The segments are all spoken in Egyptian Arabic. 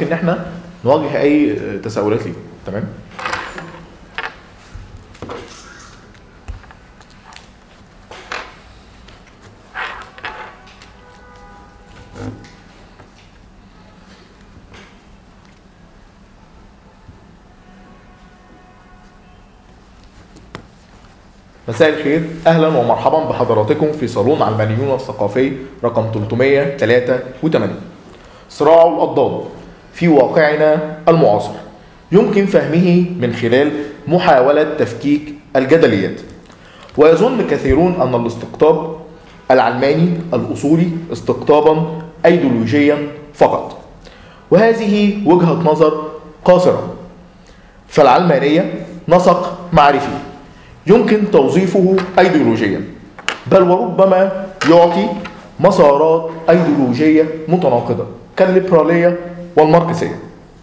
ممكن ان احنا نواجه اي تساؤلات ليه تمام مساء الخير اهلا ومرحبا بحضراتكم في صالون علمانيون الثقافي رقم 383 صراع الاضداد في واقعنا المعاصر يمكن فهمه من خلال محاوله تفكيك الجدليات ويظن كثيرون ان الاستقطاب العلماني الاصولي استقطابا ايديولوجيا فقط وهذه وجهه نظر قاصره فالعلمانيه نسق معرفي يمكن توظيفه ايديولوجيا بل وربما يعطي مسارات ايديولوجيه متناقضه كالليبراليه والماركسيه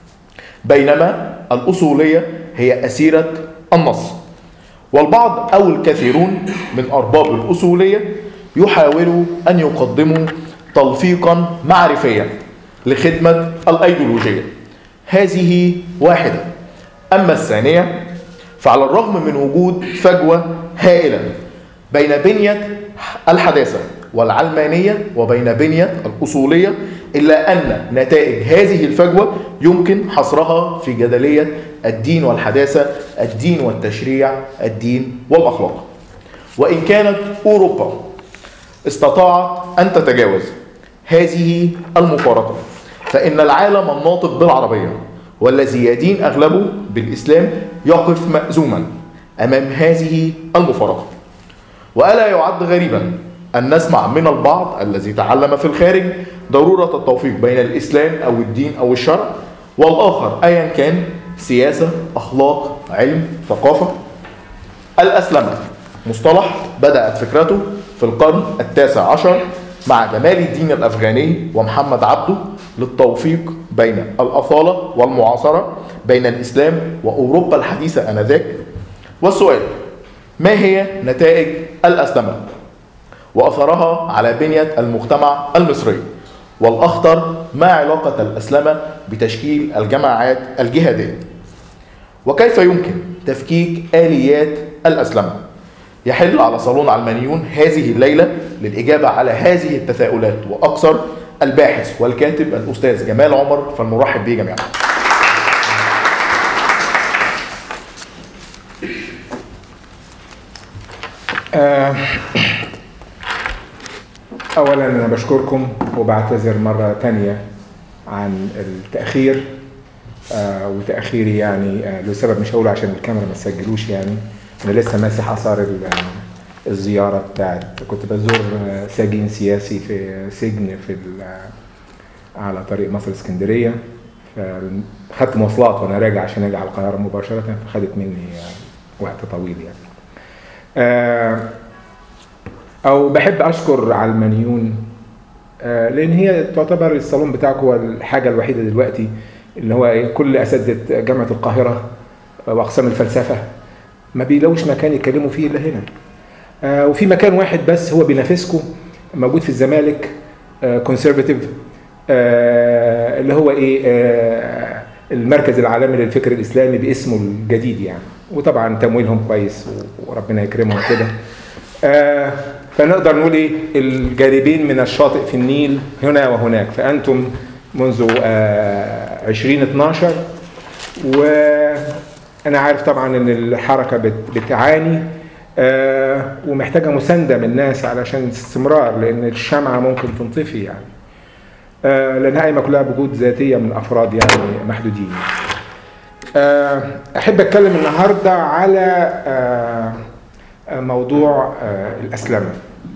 بينما الاصوليه هي اسيره النص والبعض او الكثيرون من ارباب الاصوليه يحاولوا ان يقدموا تلفيقا معرفيا لخدمه الايديولوجيه هذه واحده اما الثانيه فعلى الرغم من وجود فجوة هائلة بين بنية الحداثة والعلمانية وبين بنية الأصولية إلا أن نتائج هذه الفجوة يمكن حصرها في جدلية الدين والحداثة الدين والتشريع الدين والأخلاق وإن كانت أوروبا استطاعت أن تتجاوز هذه المفارقة فإن العالم الناطق بالعربية والذي يدين أغلبه بالإسلام يقف مأزوما أمام هذه المفارقة وألا يعد غريبا أن نسمع من البعض الذي تعلم في الخارج ضرورة التوفيق بين الإسلام أو الدين أو الشرع والآخر أيا كان سياسة أخلاق علم ثقافة الأسلمة مصطلح بدأت فكرته في القرن التاسع عشر مع جمال الدين الأفغاني ومحمد عبده للتوفيق بين الأصالة والمعاصرة بين الإسلام وأوروبا الحديثة آنذاك والسؤال ما هي نتائج الأسلمة وأثرها على بنية المجتمع المصري والأخطر ما علاقة الأسلمة بتشكيل الجماعات الجهادية وكيف يمكن تفكيك آليات الأسلمة يحل على صالون علمانيون هذه الليلة للإجابة على هذه التساؤلات وأكثر الباحث والكاتب الأستاذ جمال عمر فالمرحب به جميعا أولا أنا بشكركم وبعتذر مرة تانية عن التأخير آه وتأخيري يعني آه لسبب مش هقوله عشان الكاميرا ما تسجلوش يعني أنا لسه ماسح آثار الزيارة بتاعت كنت بزور سجين سياسي في سجن في على طريق مصر اسكندرية فخدت مواصلات وأنا راجع عشان أجي على القاهرة مباشرة فخدت مني وقت طويل يعني آه او بحب اشكر علمانيون آه لان هي تعتبر الصالون بتاعك هو الحاجه الوحيده دلوقتي اللي هو كل اساتذه جامعه القاهره واقسام الفلسفه ما بيلاقوش مكان يتكلموا فيه الا هنا آه وفي مكان واحد بس هو بينافسكم موجود في الزمالك كونسرفاتيف اللي هو ايه المركز العالمي للفكر الاسلامي باسمه الجديد يعني وطبعا تمويلهم كويس وربنا يكرمهم كده آه فنقدر نقول ايه الجانبين من الشاطئ في النيل هنا وهناك فانتم منذ آه 2012 وانا عارف طبعا ان الحركه بت بتعاني آه ومحتاجه مسانده من الناس علشان استمرار لان الشمعه ممكن تنطفي يعني آه لانها قايمه كلها بجهود ذاتيه من افراد يعني محدودين آه احب اتكلم النهارده على آه موضوع الأسلمة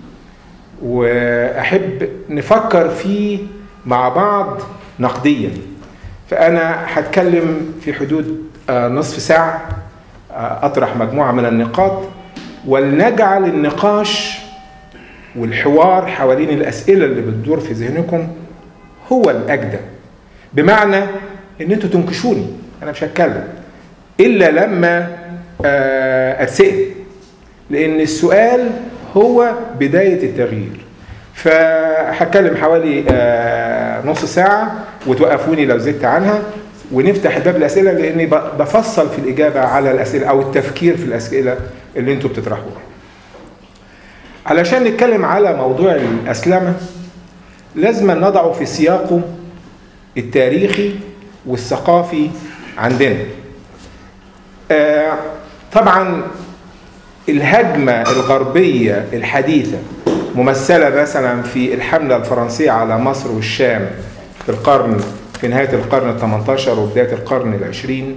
وأحب نفكر فيه مع بعض نقديا فأنا هتكلم في حدود نصف ساعة أطرح مجموعة من النقاط ولنجعل النقاش والحوار حوالين الأسئلة اللي بتدور في ذهنكم هو الأجدى بمعنى إن أنتوا تنكشوني أنا مش هتكلم إلا لما أتسأل لان السؤال هو بدايه التغيير فهتكلم حوالي نص ساعه وتوقفوني لو زدت عنها ونفتح باب الاسئله لاني ب- بفصل في الاجابه على الاسئله او التفكير في الاسئله اللي انتم بتطرحوها. علشان نتكلم على موضوع الاسلمه لازم نضعه في سياقه التاريخي والثقافي عندنا. آه، طبعا الهجمة الغربية الحديثة ممثلة مثلا في الحملة الفرنسية على مصر والشام في القرن في نهاية القرن ال 18 وبداية القرن العشرين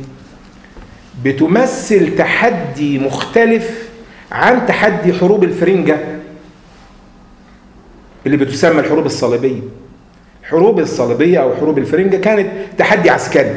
بتمثل تحدي مختلف عن تحدي حروب الفرنجة اللي بتسمى الحروب الصليبية حروب الصليبية أو حروب الفرنجة كانت تحدي عسكري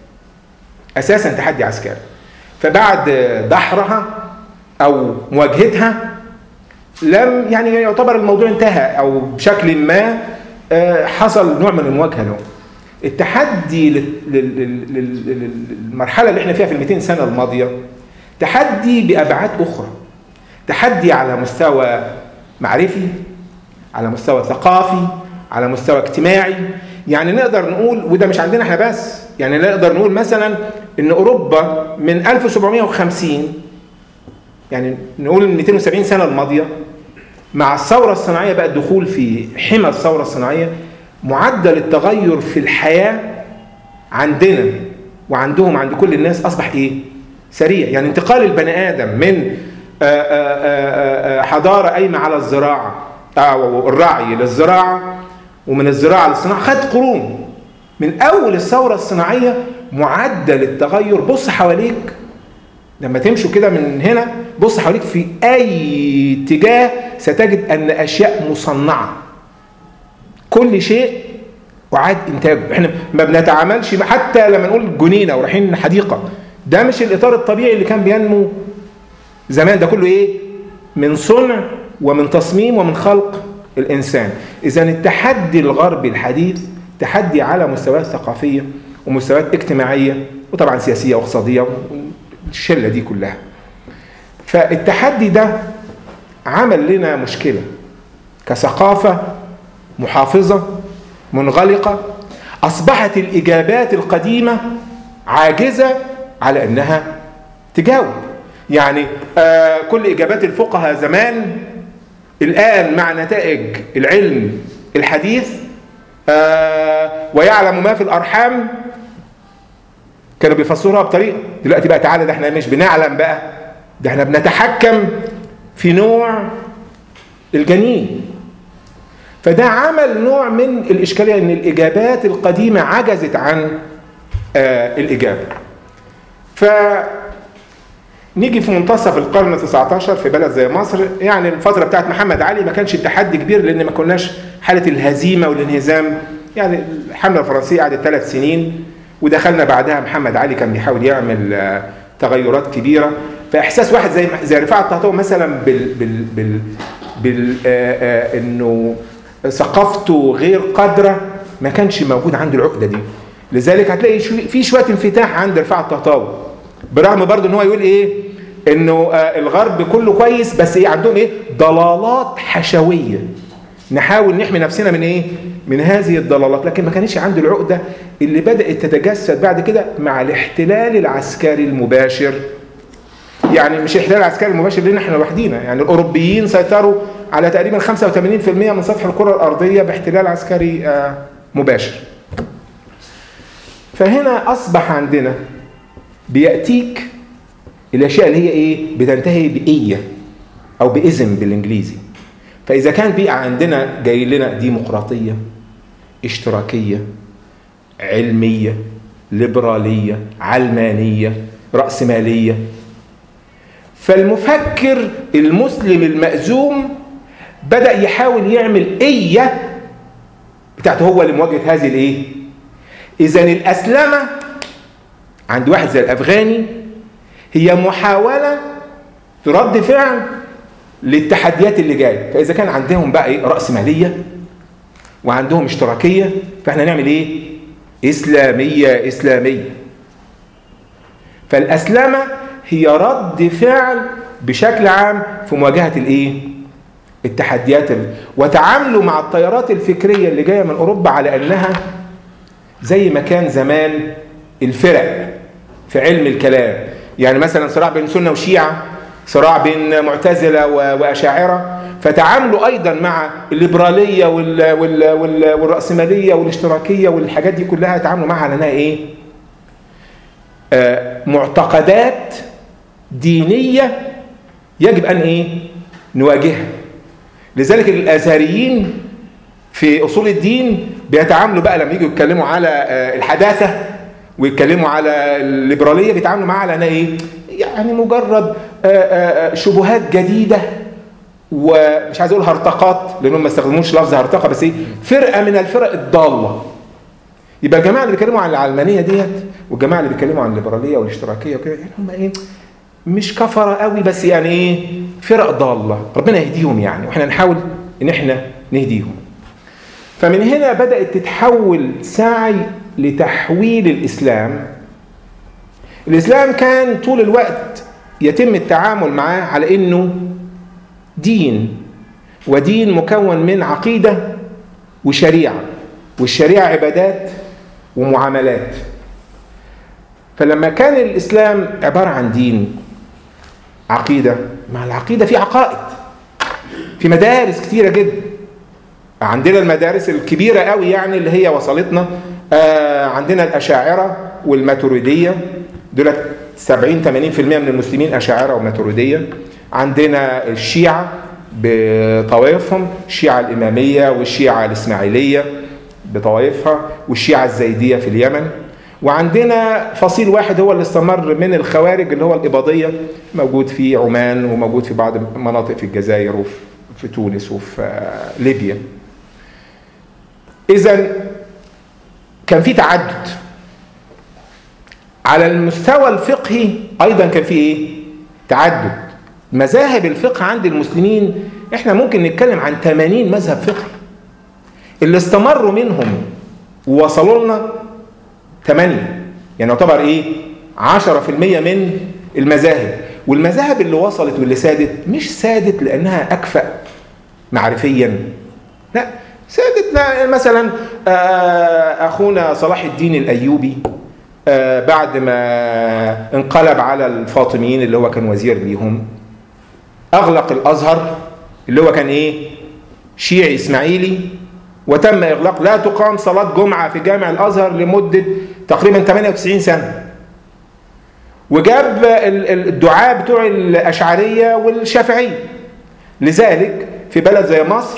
أساسا تحدي عسكري فبعد دحرها او مواجهتها لم يعني يعتبر الموضوع انتهى او بشكل ما آه، حصل نوع من المواجهه له التحدي لل- لل- لل- لل- للمرحله اللي احنا فيها في ال 200 سنه الماضيه تحدي بابعاد اخرى تحدي على مستوى معرفي على مستوى ثقافي على مستوى اجتماعي يعني نقدر نقول وده مش عندنا احنا بس يعني نقدر نقول مثلا ان اوروبا من 1750 يعني نقول ال 270 سنه الماضيه مع الثوره الصناعيه بقى الدخول في حمى الثوره الصناعيه معدل التغير في الحياه عندنا وعندهم عند كل الناس اصبح ايه؟ سريع يعني انتقال البني ادم من آه، آه، آه، آه، حضاره قايمه على الزراعه او الرعي للزراعه ومن الزراعه للصناعه خد قرون من اول الثوره الصناعيه معدل التغير بص حواليك لما تمشوا كده من هنا بص حواليك في اي اتجاه ستجد ان اشياء مصنعه كل شيء اعاد انتاجه احنا ما بنتعاملش حتى لما نقول جنينه ورايحين حديقه ده مش الاطار الطبيعي اللي كان بينمو زمان ده كله ايه من صنع ومن تصميم ومن خلق الانسان اذا التحدي الغربي الحديث تحدي على مستويات ثقافيه ومستويات اجتماعيه وطبعا سياسيه واقتصاديه الشله دي كلها فالتحدي ده عمل لنا مشكله كثقافه محافظه منغلقه اصبحت الاجابات القديمه عاجزه على انها تجاوب يعني آه كل اجابات الفقهاء زمان الان مع نتائج العلم الحديث آه ويعلم ما في الارحام كانوا بيفسروها بطريقه دلوقتي بقى تعالى ده احنا مش بنعلم بقى ده احنا بنتحكم في نوع الجنين فده عمل نوع من الاشكاليه ان الاجابات القديمه عجزت عن آه الاجابه ف نيجي في منتصف القرن ال 19 في بلد زي مصر يعني الفترة بتاعت محمد علي ما كانش التحدي كبير لأن ما كناش حالة الهزيمة والانهزام يعني الحملة الفرنسية قعدت ثلاث سنين ودخلنا بعدها محمد علي كان بيحاول يعمل آه، تغيرات كبيرة فإحساس واحد زي زي رفاعة الطهطاوي مثلا بال بال بال, بال آه آه إنه ثقافته غير قادرة ما كانش موجود عنده العقدة دي لذلك هتلاقي شو- في شوية انفتاح عند رفاعة الطهطاوي برغم برضه ان هو يقول ايه انه آه الغرب كله كويس بس ايه عندهم ايه ضلالات حشويه نحاول نحمي نفسنا من ايه من هذه الضلالات لكن ما كانش عنده العقده اللي بدات تتجسد بعد كده مع الاحتلال العسكري المباشر يعني مش الاحتلال العسكري المباشر لنا احنا لوحدينا يعني الاوروبيين سيطروا على تقريبا 85% من سطح الكره الارضيه باحتلال عسكري آه مباشر فهنا اصبح عندنا بياتيك الاشياء اللي هي ايه بتنتهي بايه او باذن بالانجليزي فاذا كان بيئه عندنا جاي لنا ديمقراطيه اشتراكيه علميه ليبراليه علمانيه راسماليه فالمفكر المسلم المأزوم بدأ يحاول يعمل إيه بتاعته هو لمواجهة هذه الإيه؟ إذا الأسلمة عند واحد زي الأفغاني هي محاولة رد فعل للتحديات اللي جايه فاذا كان عندهم بقى ايه راسماليه وعندهم اشتراكيه فاحنا نعمل ايه اسلاميه اسلاميه فالاسلمه هي رد فعل بشكل عام في مواجهه الايه التحديات ال... وتعاملوا مع التيارات الفكريه اللي جايه من اوروبا على انها زي ما كان زمان الفرق في علم الكلام يعني مثلا صراع بين سنة وشيعة صراع بين معتزلة و- وأشاعرة فتعاملوا أيضا مع الليبرالية وال وال وال والرأسمالية والاشتراكية والحاجات دي كلها تعاملوا معها على إنها إيه؟ آه، معتقدات دينية يجب أن إيه؟ نواجهها لذلك الازهريين في اصول الدين بيتعاملوا بقى لما يجوا يتكلموا على آه، الحداثه ويتكلموا على الليبراليه بيتعاملوا معاها على انها ايه؟ يعني مجرد آه، آه، آه، شبهات جديده ومش عايز اقول هرطقات لانهم ما استخدموش لفظ هرطقه بس ايه؟ فرقه من الفرق الضاله. يبقى الجماعه اللي بيتكلموا عن العلمانيه ديت والجماعه اللي بيتكلموا عن الليبراليه والاشتراكيه وكده يعني هم ايه؟ مش كفره قوي بس يعني ايه؟ فرق ضاله، ربنا يهديهم يعني واحنا نحاول ان احنا نهديهم. فمن هنا بدات تتحول سعي لتحويل الاسلام الاسلام كان طول الوقت يتم التعامل معاه على انه دين ودين مكون من عقيده وشريعه والشريعه عبادات ومعاملات فلما كان الاسلام عباره عن دين عقيده مع العقيده في عقائد في مدارس كتيره جدا عندنا المدارس الكبيره قوي يعني اللي هي وصلتنا آه عندنا الاشاعره والماتريديه دول 70 80% من المسلمين اشاعره وماتريديه عندنا الشيعه بطوائفهم الشيعه الاماميه والشيعه الاسماعيليه بطوائفها والشيعه الزيديه في اليمن وعندنا فصيل واحد هو اللي استمر من الخوارج اللي هو الإباضية موجود في عمان وموجود في بعض مناطق في الجزائر وفي تونس وفي آه، ليبيا إذا كان في تعدد على المستوى الفقهي أيضا كان في إيه؟ تعدد مذاهب الفقه عند المسلمين احنا ممكن نتكلم عن 80 مذهب فقهي اللي استمروا منهم ووصلوا لنا 8 يعني يعتبر ايه 10% من المذاهب والمذاهب اللي وصلت واللي سادت مش سادت لانها اكفأ معرفيا لا سادت لا مثلا آه، اخونا صلاح الدين الايوبي آه، بعد ما انقلب على الفاطميين اللي هو كان وزير ليهم اغلق الازهر اللي هو كان ايه شيعي اسماعيلي وتم اغلاق لا تقام صلاه جمعه في جامع الازهر لمده تقريبا 98 سنه وجاب ال- ال- الدعاة بتوع الأشعرية والشافعية لذلك في بلد زي مصر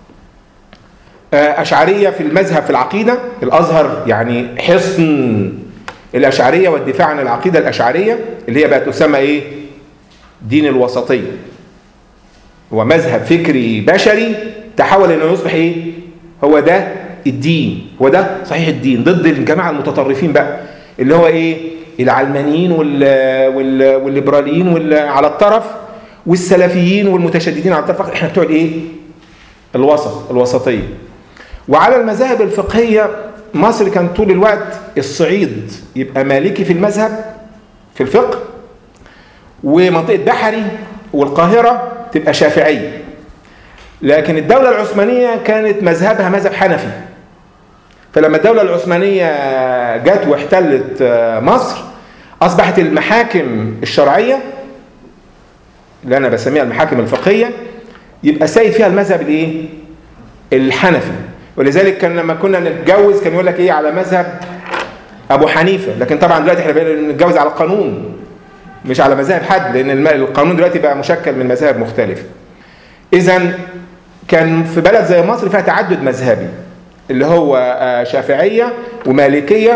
آه، أشعرية في المذهب في العقيدة الأزهر يعني حصن الأشعرية والدفاع عن العقيدة الأشعرية اللي هي بقت تسمى إيه؟ دين الوسطية هو مذهب فكري بشري تحول انه يصبح ايه هو ده الدين هو ده صحيح الدين ضد الجماعه المتطرفين بقى اللي هو ايه العلمانيين وال وال والليبراليين وال على الطرف والسلفيين والمتشددين على الطرف احنا بتوع الايه الوسط الوسطيه وعلى المذاهب الفقهيه مصر كان طول الوقت الصعيد يبقى مالكي في المذهب في الفقه ومنطقه بحري والقاهره تبقى شافعيه لكن الدولة العثمانية كانت مذهبها مذهب حنفي فلما الدولة العثمانية جت واحتلت مصر أصبحت المحاكم الشرعية اللي أنا بسميها المحاكم الفقهية يبقى سيد فيها المذهب الإيه؟ الحنفي ولذلك كان لما كنا نتجوز كان يقول لك إيه على مذهب أبو حنيفة لكن طبعا دلوقتي احنا بقينا نتجوز على القانون مش على مذاهب حد لأن الم- القانون دلوقتي بقى مشكل من مذاهب مختلفة إذا كان في بلد زي مصر فيها تعدد مذهبي اللي هو آه، شافعية ومالكية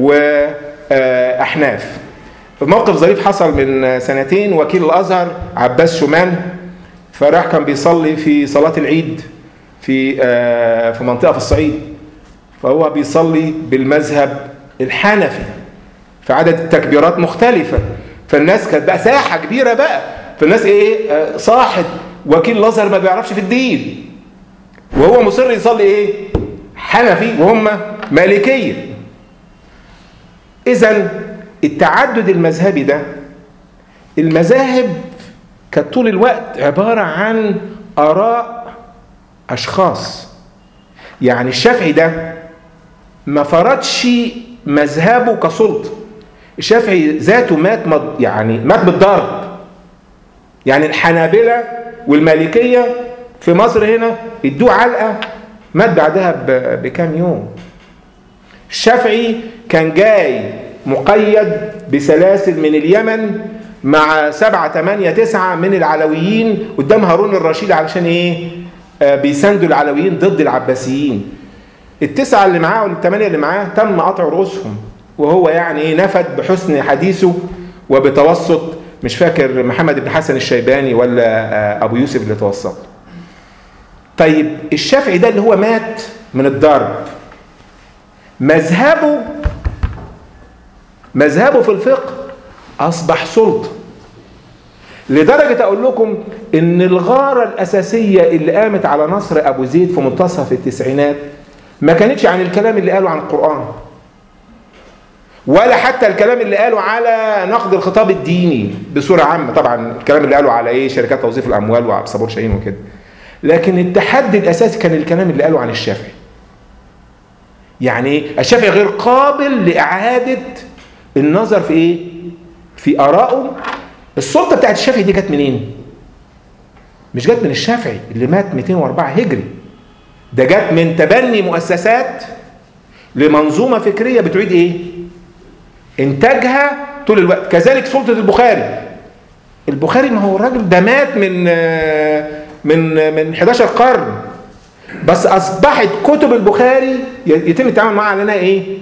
وأحناف موقف ظريف حصل من سنتين وكيل الأزهر عباس شومان فراح كان بيصلي في صلاة العيد في آه، في منطقة في الصعيد فهو بيصلي بالمذهب الحنفي فعدد التكبيرات مختلفة فالناس كانت بقى ساحة كبيرة بقى فالناس ايه آه، صاحب وكيل الازهر ما بيعرفش في الدين وهو مصر يصلي ايه حنفي وهم مالكيه اذا التعدد المذهبي ده المذاهب كانت طول الوقت عباره عن اراء اشخاص يعني الشافعي ده ما فرضش مذهبه كسلطه الشافعي ذاته مات مض- يعني مات بالضرب يعني الحنابلة والمالكية في مصر هنا ادوه علقة مات بعدها ب- بكام يوم الشافعي كان جاي مقيد بسلاسل من اليمن مع سبعة تمانية تسعة من العلويين قدام هارون الرشيد علشان ايه آه بيساندوا العلويين ضد العباسيين التسعة اللي معاه والثمانية اللي معاه تم قطع رؤوسهم وهو يعني ايه نفد بحسن حديثه وبتوسط مش فاكر محمد بن حسن الشيباني ولا آه، ابو يوسف اللي توسط طيب الشافعي ده اللي هو مات من الضرب مذهبه مذهبه في الفقه اصبح سلطه لدرجة أقول لكم إن الغارة الأساسية اللي قامت على نصر أبو زيد في منتصف التسعينات ما كانتش عن الكلام اللي قاله عن القرآن ولا حتى الكلام اللي قاله على نقد الخطاب الديني بصورة عامة طبعا الكلام اللي قاله على إيه شركات توظيف الأموال وعبد الصبور شاهين وكده لكن التحدي الأساسي كان الكلام اللي قاله عن الشافعي يعني إيه؟ الشافعي غير قابل لإعادة النظر في إيه في آرائه السلطة بتاعت الشافعي دي جت منين؟ مش جت من الشافعي اللي مات 204 هجري ده جت من تبني مؤسسات لمنظومة فكرية بتعيد ايه؟ انتاجها طول الوقت كذلك سلطة البخاري البخاري ما هو الراجل ده مات من من من 11 قرن بس اصبحت كتب البخاري يتم التعامل معها على انها ايه؟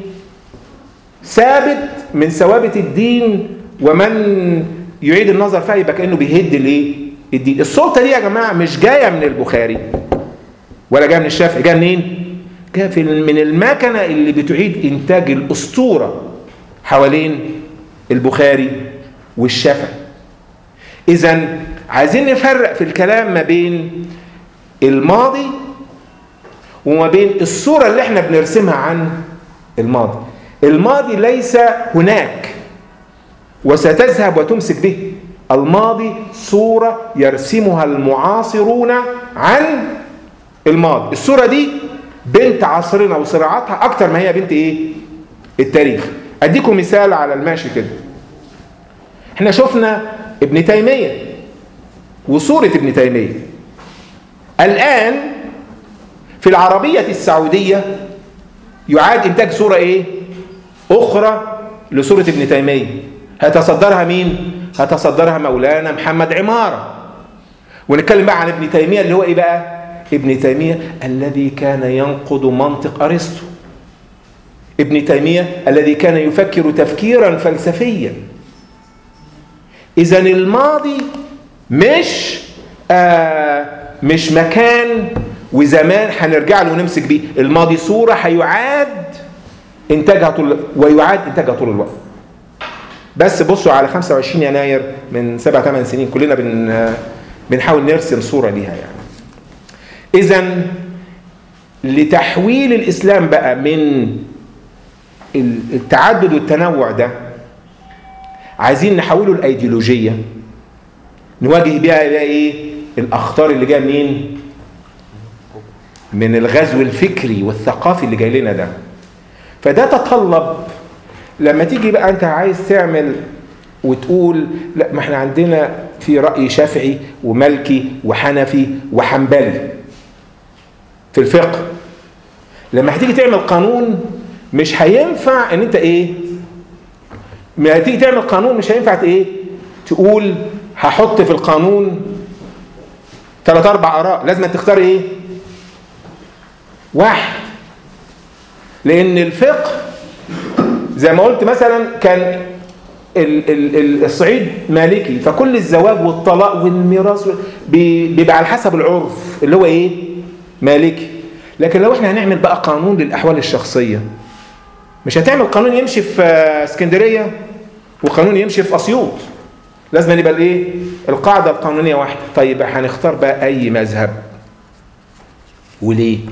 ثابت من ثوابت الدين ومن يعيد النظر فيها يبقى كانه بيهد الايه؟ الدين. السلطه دي يا جماعه مش جايه من البخاري ولا جايه من الشافعي، جايه منين؟ جايه في من المكنه اللي بتعيد انتاج الاسطوره حوالين البخاري والشافعي. اذا عايزين نفرق في الكلام ما بين الماضي وما بين الصوره اللي احنا بنرسمها عن الماضي. الماضي ليس هناك وستذهب وتمسك به الماضي صورة يرسمها المعاصرون عن الماضي الصورة دي بنت عصرنا وصراعاتها أكتر ما هي بنت إيه؟ التاريخ أديكم مثال على الماشي كده احنا شفنا ابن تيمية وصورة ابن تيمية الآن في العربية السعودية يعاد إنتاج صورة إيه؟ أخرى لصورة ابن تيمية هيتصدرها مين؟ هتصدرها مولانا محمد عمارة ونتكلم بقى عن ابن تيمية اللي هو ايه بقى؟ ابن تيمية الذي كان ينقض منطق أرسطو ابن تيمية الذي كان يفكر تفكيرا فلسفيا إذا الماضي مش آه مش مكان وزمان هنرجع له ونمسك بيه الماضي صورة هيعاد إنتاجها طول ويعاد إنتاجها طول الوقت بس بصوا على 25 يناير من سبع ثمان سنين كلنا بن بنحاول نرسم صوره ليها يعني. اذا لتحويل الاسلام بقى من التعدد والتنوع ده عايزين نحوله الايديولوجيه نواجه بيها بقى ايه الاخطار اللي جايه منين من الغزو الفكري والثقافي اللي جاي لنا ده فده تطلب لما تيجي بقى انت عايز تعمل وتقول لا ما احنا عندنا في رأي شافعي ومالكي وحنفي وحنبلي في الفقه لما هتيجي تعمل قانون مش هينفع ان انت ايه ما هتيجي تعمل قانون مش هينفع ايه تقول هحط في القانون ثلاث اربع اراء لازم تختار ايه واحد لان الفقه زي ما قلت مثلا كان ال ال الصعيد مالكي فكل الزواج والطلاق والميراث بيبقى على حسب العرف اللي هو ايه مالكي لكن لو احنا هنعمل بقى قانون للاحوال الشخصيه مش هتعمل قانون يمشي في اسكندريه وقانون يمشي في اسيوط لازم يبقى الايه القاعده القانونيه واحده طيب هنختار بقى اي مذهب وليه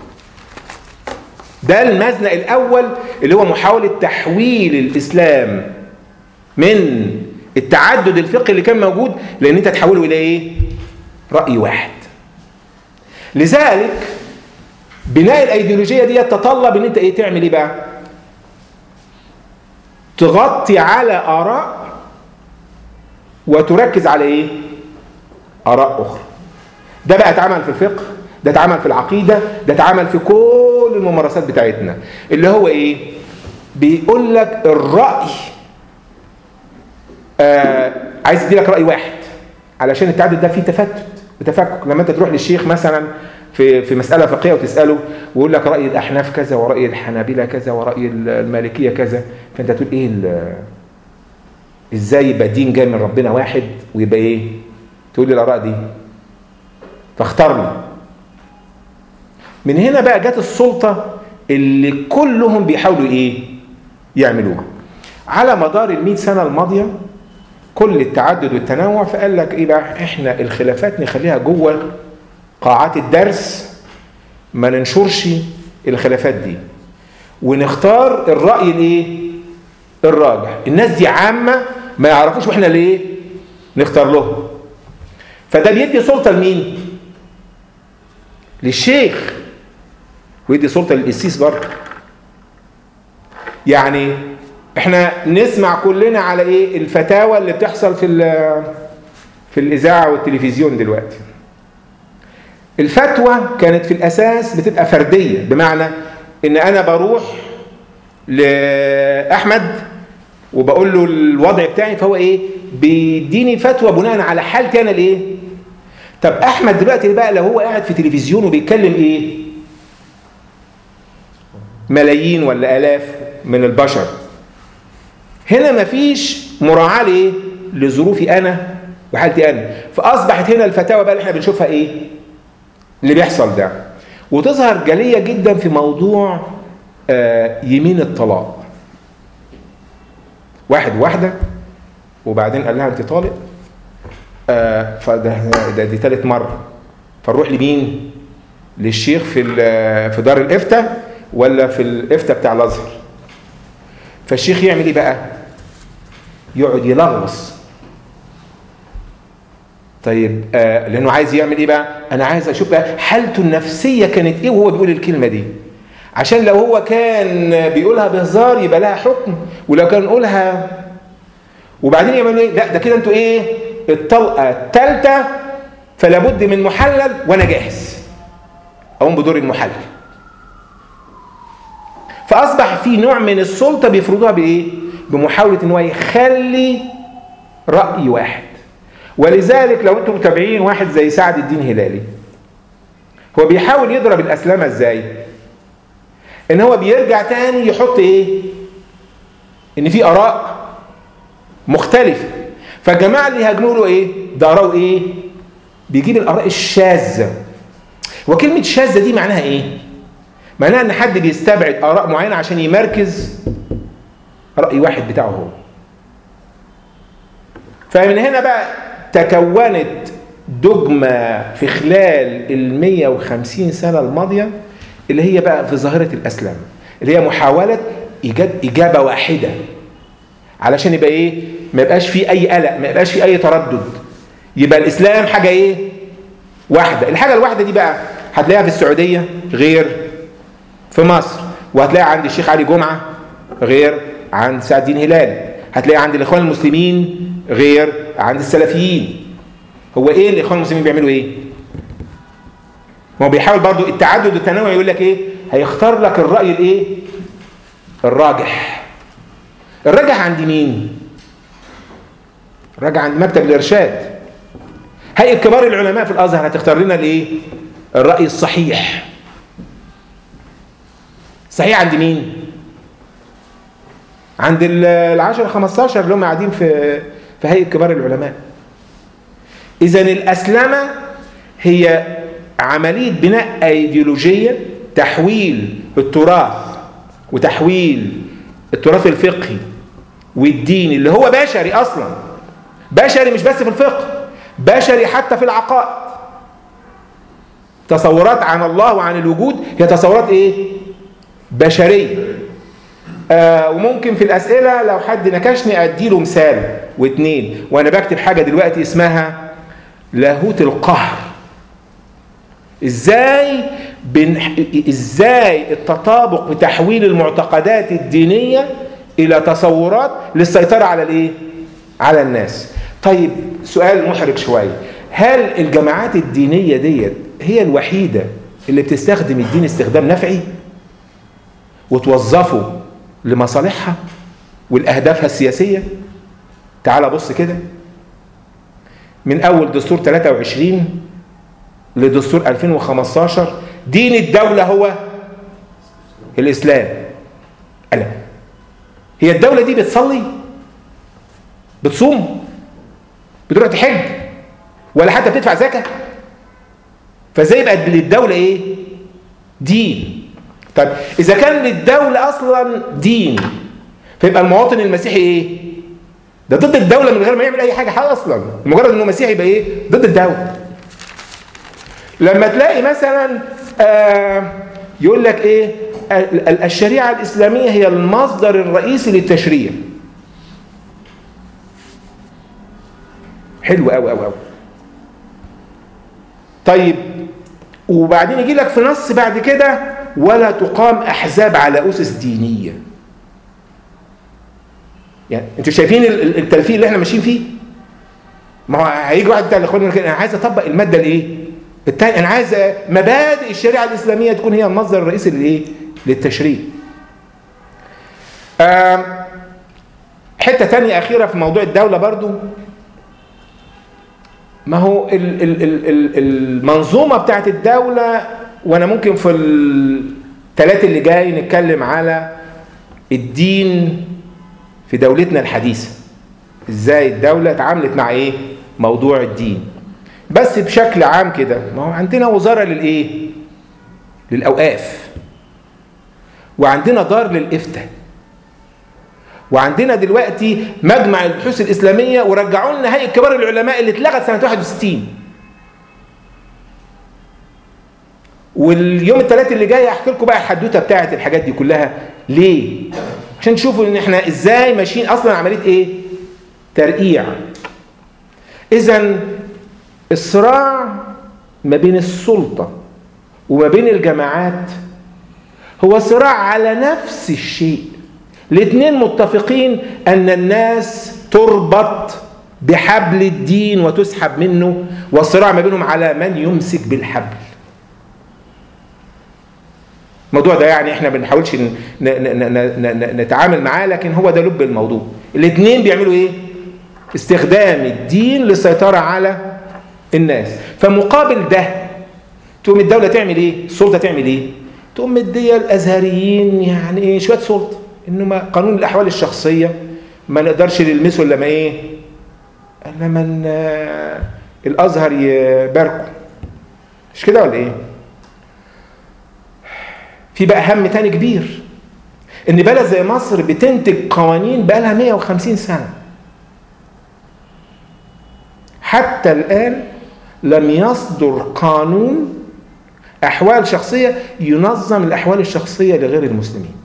ده المزنق الاول اللي هو محاوله تحويل الاسلام من التعدد الفقهي اللي كان موجود لان انت تحوله الى ايه راي واحد لذلك بناء الايديولوجيه دي تتطلب ان انت ايه تعمل ايه بقى تغطي على اراء وتركز على ايه اراء اخرى ده بقى اتعمل في الفقه ده اتعمل في العقيده ده اتعمل في كل الممارسات بتاعتنا اللي هو ايه بيقول لك الراي آه عايز يدي لك راي واحد علشان التعدد ده فيه تفتت وتفكك لما انت تروح للشيخ مثلا في في مساله فقهيه وتساله ويقول لك راي الاحناف كذا وراي الحنابله كذا وراي المالكيه كذا فانت تقول ايه ال- ازاي يبقى دين جاي من ربنا واحد ويبقى ايه تقول لي الاراء دي فاختار لي من هنا بقى جت السلطه اللي كلهم بيحاولوا ايه يعملوها على مدار ال سنه الماضيه كل التعدد والتنوع فقال لك ايه بقى احنا الخلافات نخليها جوه قاعات الدرس ما ننشرش الخلافات دي ونختار الراي الايه الراجح الناس دي عامه ما يعرفوش واحنا ليه نختار لهم فده بيدي سلطه لمين للشيخ ويدي سلطه للقسيس برضه يعني احنا نسمع كلنا على ايه الفتاوى اللي بتحصل في ال- في الاذاعه والتلفزيون دلوقتي الفتوى كانت في الاساس بتبقى فرديه بمعنى ان انا بروح لاحمد وبقول له الوضع بتاعي فهو ايه بيديني فتوى بناء على حالتي انا الايه طب احمد دلوقتي بقى لو هو قاعد في تلفزيون وبيتكلم ايه ملايين ولا الاف من البشر هنا مفيش مراعاه لايه لظروفي انا وحالتي انا فاصبحت هنا الفتاوى بقى اللي احنا بنشوفها ايه اللي بيحصل ده وتظهر جليه جدا في موضوع آه يمين الطلاق واحد واحده وبعدين قال لها انت طالق آه فده ده دي ثالث مره فنروح لمين للشيخ في ال- في دار الافتاء ولا في الافتاء بتاع الازهر فالشيخ يعمل ايه بقى يقعد يلغوص طيب آه لانه عايز يعمل ايه بقى انا عايز اشوف بقى حالته النفسيه كانت ايه وهو بيقول الكلمه دي عشان لو هو كان بيقولها بهزار يبقى لها حكم ولو كان يقولها وبعدين يعمل ايه لا ده كده انتوا ايه الطلقه الثالثه فلا بد من محلل وانا جاهز اقوم بدور المحلل فاصبح في نوع من السلطه بيفرضوها بايه بمحاوله ان هو يخلي راي واحد ولذلك لو انتم متابعين واحد زي سعد الدين هلالي هو بيحاول يضرب الاسلامه ازاي ان هو بيرجع تاني يحط ايه ان في اراء مختلفه فالجماعه اللي هاجموا له ايه ده اراءه ايه بيجيب الاراء الشاذه وكلمه شاذه دي معناها ايه معناها ان حد بيستبعد اراء معينه عشان يمركز راي واحد بتاعه هو فمن هنا بقى تكونت دجمة في خلال ال 150 سنة الماضية اللي هي بقى في ظاهرة الأسلام اللي هي محاولة إيجاد إجابة واحدة علشان يبقى إيه ما يبقاش فيه أي قلق ما يبقاش فيه أي تردد يبقى الإسلام حاجة إيه واحدة الحاجة الواحدة دي بقى هتلاقيها في السعودية غير في مصر وهتلاقيها عند الشيخ علي جمعة غير عند سعد الدين هلال هتلاقيها عند الإخوان المسلمين غير عند السلفيين هو ايه الاخوان المسلمين بيعملوا ايه هو بيحاول برضو التعدد والتنوع يقول لك ايه هيختار لك الراي الايه الراجح الراجح عند مين الراجح عند مكتب الارشاد هيئه كبار العلماء في الازهر هتختار لنا الايه الراي الصحيح صحيح عند مين عند العشر 15 اللي هم قاعدين في في هيئه كبار العلماء اذا الاسلمه هي عمليه بناء ايديولوجيه تحويل التراث وتحويل التراث الفقهي والديني اللي هو بشري اصلا بشري مش بس في الفقه بشري حتى في العقائد تصورات عن الله وعن الوجود هي تصورات ايه بشريه آه وممكن في الاسئله لو حد نكشني اديله مثال واثنين وانا بكتب حاجه دلوقتي اسمها لاهوت القهر ازاي بين ازاي التطابق بتحويل المعتقدات الدينيه الى تصورات للسيطره على الايه على الناس طيب سؤال محرج شويه هل الجماعات الدينيه ديت هي الوحيده اللي بتستخدم الدين استخدام نفعي وتوظفه لمصالحها والاهدافها السياسيه تعال بص كده من اول دستور 23 لدستور 2015 دين الدولة هو الإسلام ألا هي الدولة دي بتصلي بتصوم بتروح تحج ولا حتى بتدفع زكاة فازاي بقت للدولة ايه دين طب إذا كان للدولة أصلا دين فيبقى المواطن المسيحي ايه ده ضد الدولة من غير ما يعمل أي حاجة حاجة أصلا مجرد إنه مسيحي يبقى ايه ضد الدولة لما تلاقي مثلا آه يقول لك ايه الشريعة الإسلامية هي المصدر الرئيسي للتشريع حلو قوي قوي قوي طيب وبعدين يجي لك في نص بعد كده ولا تقام أحزاب على أسس دينية يعني انتوا شايفين التلفيق اللي احنا ماشيين فيه ما هو هيجي واحد بتاع الاخوان انا عايز اطبق الماده الايه بالتالي انا عايز مبادئ الشريعه الاسلاميه تكون هي المصدر الرئيسي للايه للتشريع حته تانية اخيره في موضوع الدوله برضو ما هو ال ال ال ال المنظومه بتاعت الدوله وانا ممكن في الثلاث اللي جاي نتكلم على الدين في دولتنا الحديثه ازاي الدوله اتعاملت مع ايه موضوع الدين بس بشكل عام كده ما هو عندنا وزارة للإيه؟ للأوقاف وعندنا دار للإفتاء وعندنا دلوقتي مجمع البحوث الإسلامية ورجعوا لنا هيئة كبار العلماء اللي اتلغت سنة 61 واليوم الثلاث اللي جاي هحكي لكم بقى الحدوته بتاعت الحاجات دي كلها ليه؟ عشان تشوفوا ان احنا ازاي ماشيين اصلا عمليه ايه؟ ترقيع. اذا الصراع ما بين السلطة وما بين الجماعات هو صراع على نفس الشيء الاثنين متفقين أن الناس تربط بحبل الدين وتسحب منه والصراع ما بينهم على من يمسك بالحبل الموضوع ده يعني احنا ما بنحاولش نتعامل معاه لكن هو ده لب الموضوع الاثنين بيعملوا ايه استخدام الدين للسيطرة على الناس فمقابل ده تقوم الدولة تعمل ايه السلطة تعمل ايه تقوم مدية الازهريين يعني ايه شوية سلطة انه ما قانون الاحوال الشخصية ما نقدرش نلمسه الا ما ايه الا من الازهر يباركه مش كده ولا ايه في بقى هم تاني كبير ان بلد زي مصر بتنتج قوانين بقى لها 150 سنه حتى الان لم يصدر قانون احوال شخصيه ينظم الاحوال الشخصيه لغير المسلمين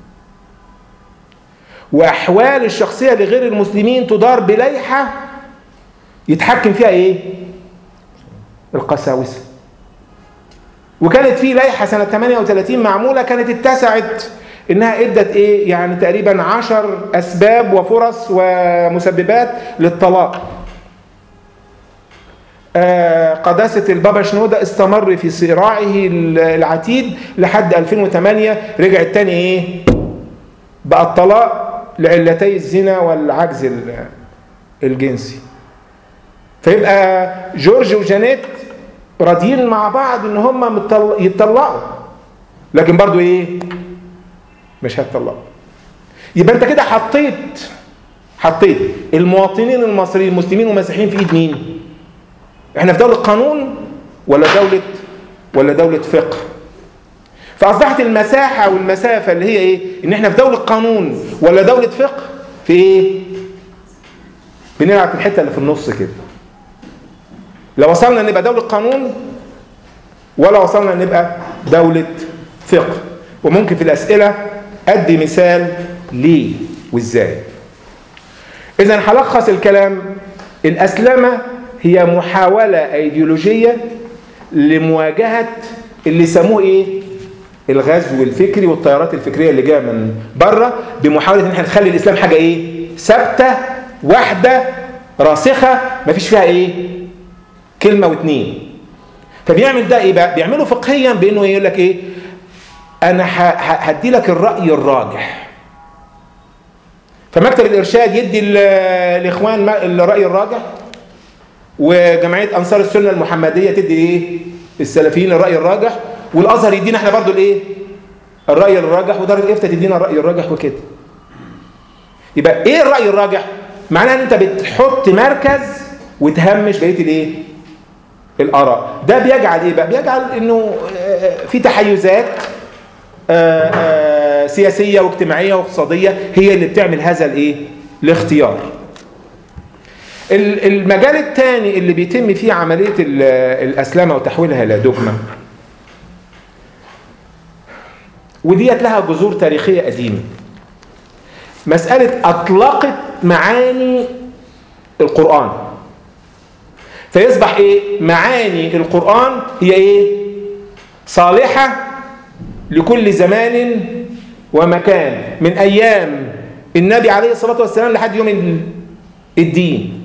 واحوال الشخصيه لغير المسلمين تدار بلائحه يتحكم فيها ايه القساوسه وكانت في لائحه سنه 38 معموله كانت اتسعت انها ادت ايه يعني تقريبا عشر اسباب وفرص ومسببات للطلاق آه قداسة البابا شنودة استمر في صراعه العتيد لحد 2008 رجع التاني ايه بقى الطلاق لعلتي الزنا والعجز الجنسي فيبقى جورج وجانيت راضيين مع بعض ان هم يتطلقوا لكن برضو ايه مش هتطلقوا يبقى انت كده حطيت حطيت المواطنين المصريين المسلمين والمسيحيين في ايد مين احنا في دولة قانون ولا دولة ولا دولة فقه فاصبحت المساحة والمسافة اللي هي ايه ان احنا في دولة قانون ولا دولة فقه في ايه بنلعب في الحتة اللي في النص كده لو وصلنا نبقى دولة قانون ولا وصلنا نبقى دولة فقه وممكن في الأسئلة أدي مثال ليه وإزاي إذا هلخص الكلام الأسلمة هي محاولة أيديولوجية لمواجهة اللي سموه إيه الغزو الفكري والتيارات الفكريه اللي جايه من بره بمحاوله ان احنا نخلي الاسلام حاجه ايه ثابته واحده راسخه مفيش فيها ايه كلمه واتنين فبيعمل ده ايه بقى بيعمله فقهيا بانه يقول لك ايه انا هدي لك الراي الراجح فمكتب الارشاد يدي الاخوان الراي الراجح وجمعيه انصار السنه المحمديه تدي ايه السلفيين الراي الراجح والازهر يدينا احنا برضو الايه الراي الراجح ودار الافتاء تدينا الراي الراجح وكده يبقى ايه الراي الراجح معناه ان انت بتحط مركز وتهمش بقيه الايه الاراء ده بيجعل ايه بقى بيجعل انه في تحيزات سياسيه واجتماعيه واقتصاديه هي اللي بتعمل هذا الايه الاختيار المجال الثاني اللي بيتم فيه عمليه الاسلمه وتحويلها الى دogma وديت لها جذور تاريخيه قديمه مساله اطلقت معاني القران فيصبح ايه معاني القران هي ايه صالحه لكل زمان ومكان من ايام النبي عليه الصلاه والسلام لحد يوم الدين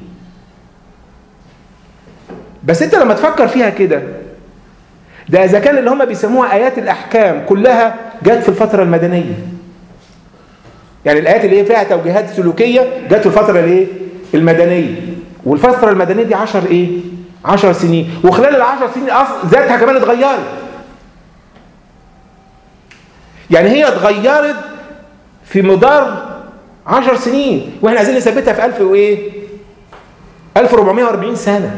بس انت لما تفكر فيها كده ده اذا كان اللي هم بيسموها ايات الاحكام كلها جت في الفتره المدنيه يعني الايات اللي هي فيها توجيهات سلوكيه جت في الفتره الايه المدنيه والفتره المدنيه دي 10 ايه 10 سنين وخلال ال10 سنين اصلا ذاتها كمان اتغيرت يعني هي اتغيرت في مدار 10 سنين واحنا عايزين نثبتها في 1000 وايه 1440 سنه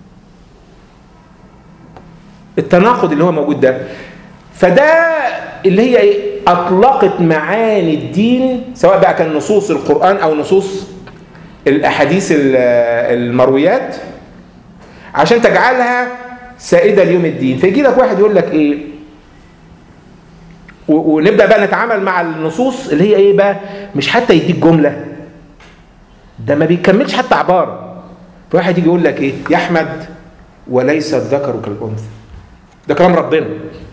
التناقض اللي هو موجود ده فده اللي هي ايه اطلقت معاني الدين سواء بقى كان نصوص القران او نصوص الاحاديث المرويات عشان تجعلها سائده ليوم الدين فيجي لك واحد يقول لك ايه ونبدا بقى نتعامل مع النصوص اللي هي ايه بقى مش حتى يديك جمله ده ما بيكملش حتى عباره فواحد يجي يقول لك ايه يا احمد وليس الذكر كالانثى ده كلام ربنا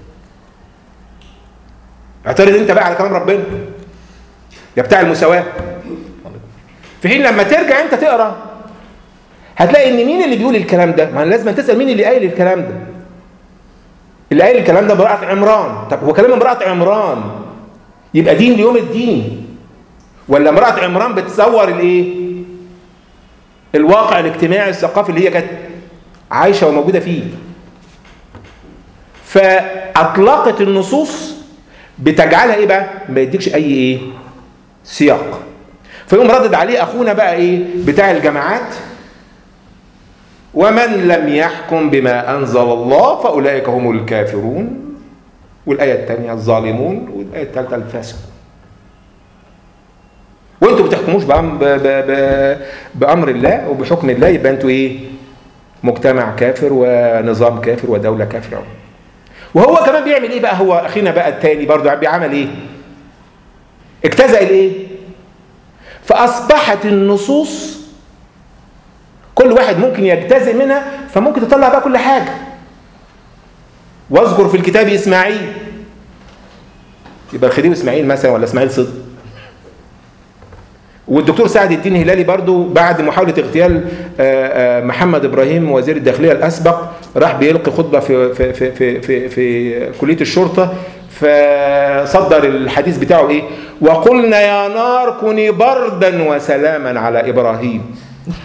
اعترض انت بقى على كلام ربنا يا بتاع المساواه في حين لما ترجع انت تقرا هتلاقي ان مين اللي بيقول الكلام ده ما لازم تسال مين اللي قايل الكلام ده اللي قايل الكلام ده امراه عمران طب هو كلام امراه عمران يبقى دين ليوم الدين ولا امراه عمران بتصور الايه الواقع الاجتماعي الثقافي اللي هي كانت عايشه وموجوده فيه فاطلقت النصوص بتجعلها ايه بقى ما يديكش اي ايه سياق فيقوم ردد عليه اخونا بقى ايه بتاع الجماعات ومن لم يحكم بما انزل الله فاولئك هم الكافرون والايه الثانيه الظالمون والايه الثالثه الفاسقون وانتوا بتحكموش بأم ب ب ب بامر الله وبحكم الله يبقى انتوا ايه مجتمع كافر ونظام كافر ودوله كافره وهو كمان بيعمل ايه بقى هو اخينا بقى التاني برضه بيعمل ايه اجتزأ الايه فاصبحت النصوص كل واحد ممكن يجتزئ منها فممكن تطلع بقى كل حاجه واذكر في الكتاب اسماعيل يبقى الخديوي اسماعيل مثلا ولا اسماعيل صدق والدكتور سعد الدين هلالي برضو بعد محاولة اغتيال محمد إبراهيم وزير الداخلية الأسبق راح بيلقي خطبة في, في, في, في, في, في كلية الشرطة فصدر الحديث بتاعه إيه وقلنا يا نار كوني بردا وسلاما على إبراهيم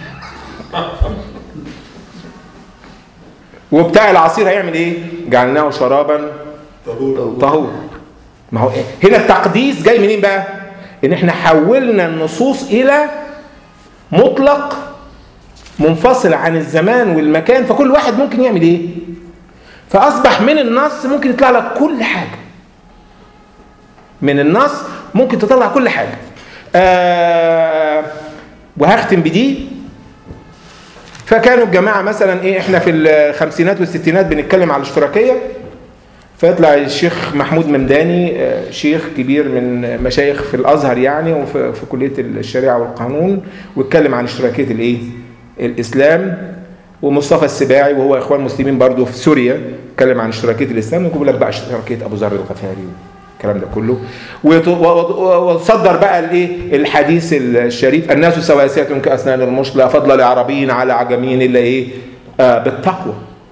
وبتاع العصير هيعمل ايه جعلناه شرابا طهور ما هو إيه؟ هنا التقديس جاي منين بقى ان احنا حولنا النصوص الى مطلق منفصل عن الزمان والمكان فكل واحد ممكن يعمل ايه فاصبح من النص ممكن يطلع لك كل حاجه من النص ممكن تطلع كل حاجه آه وهختم بدي فكانوا الجماعه مثلا ايه احنا في الخمسينات والستينات بنتكلم على الاشتراكيه فيطلع الشيخ محمود ممداني شيخ كبير من مشايخ في الازهر يعني وفي في كليه الشريعه والقانون واتكلم عن اشتراكيه الايه؟ الاسلام ومصطفى السباعي وهو اخوان مسلمين برضه في سوريا اتكلم عن اشتراكيه الاسلام ويجيب لك بقى اشتراكيه ابو ذر الغفاري الكلام ده كله ويط- و- و- وصدر بقى الايه الحديث الشريف الناس سواسية كاسنان المشط لا فضل لعربي على عجمي الا ايه آه بالتقوى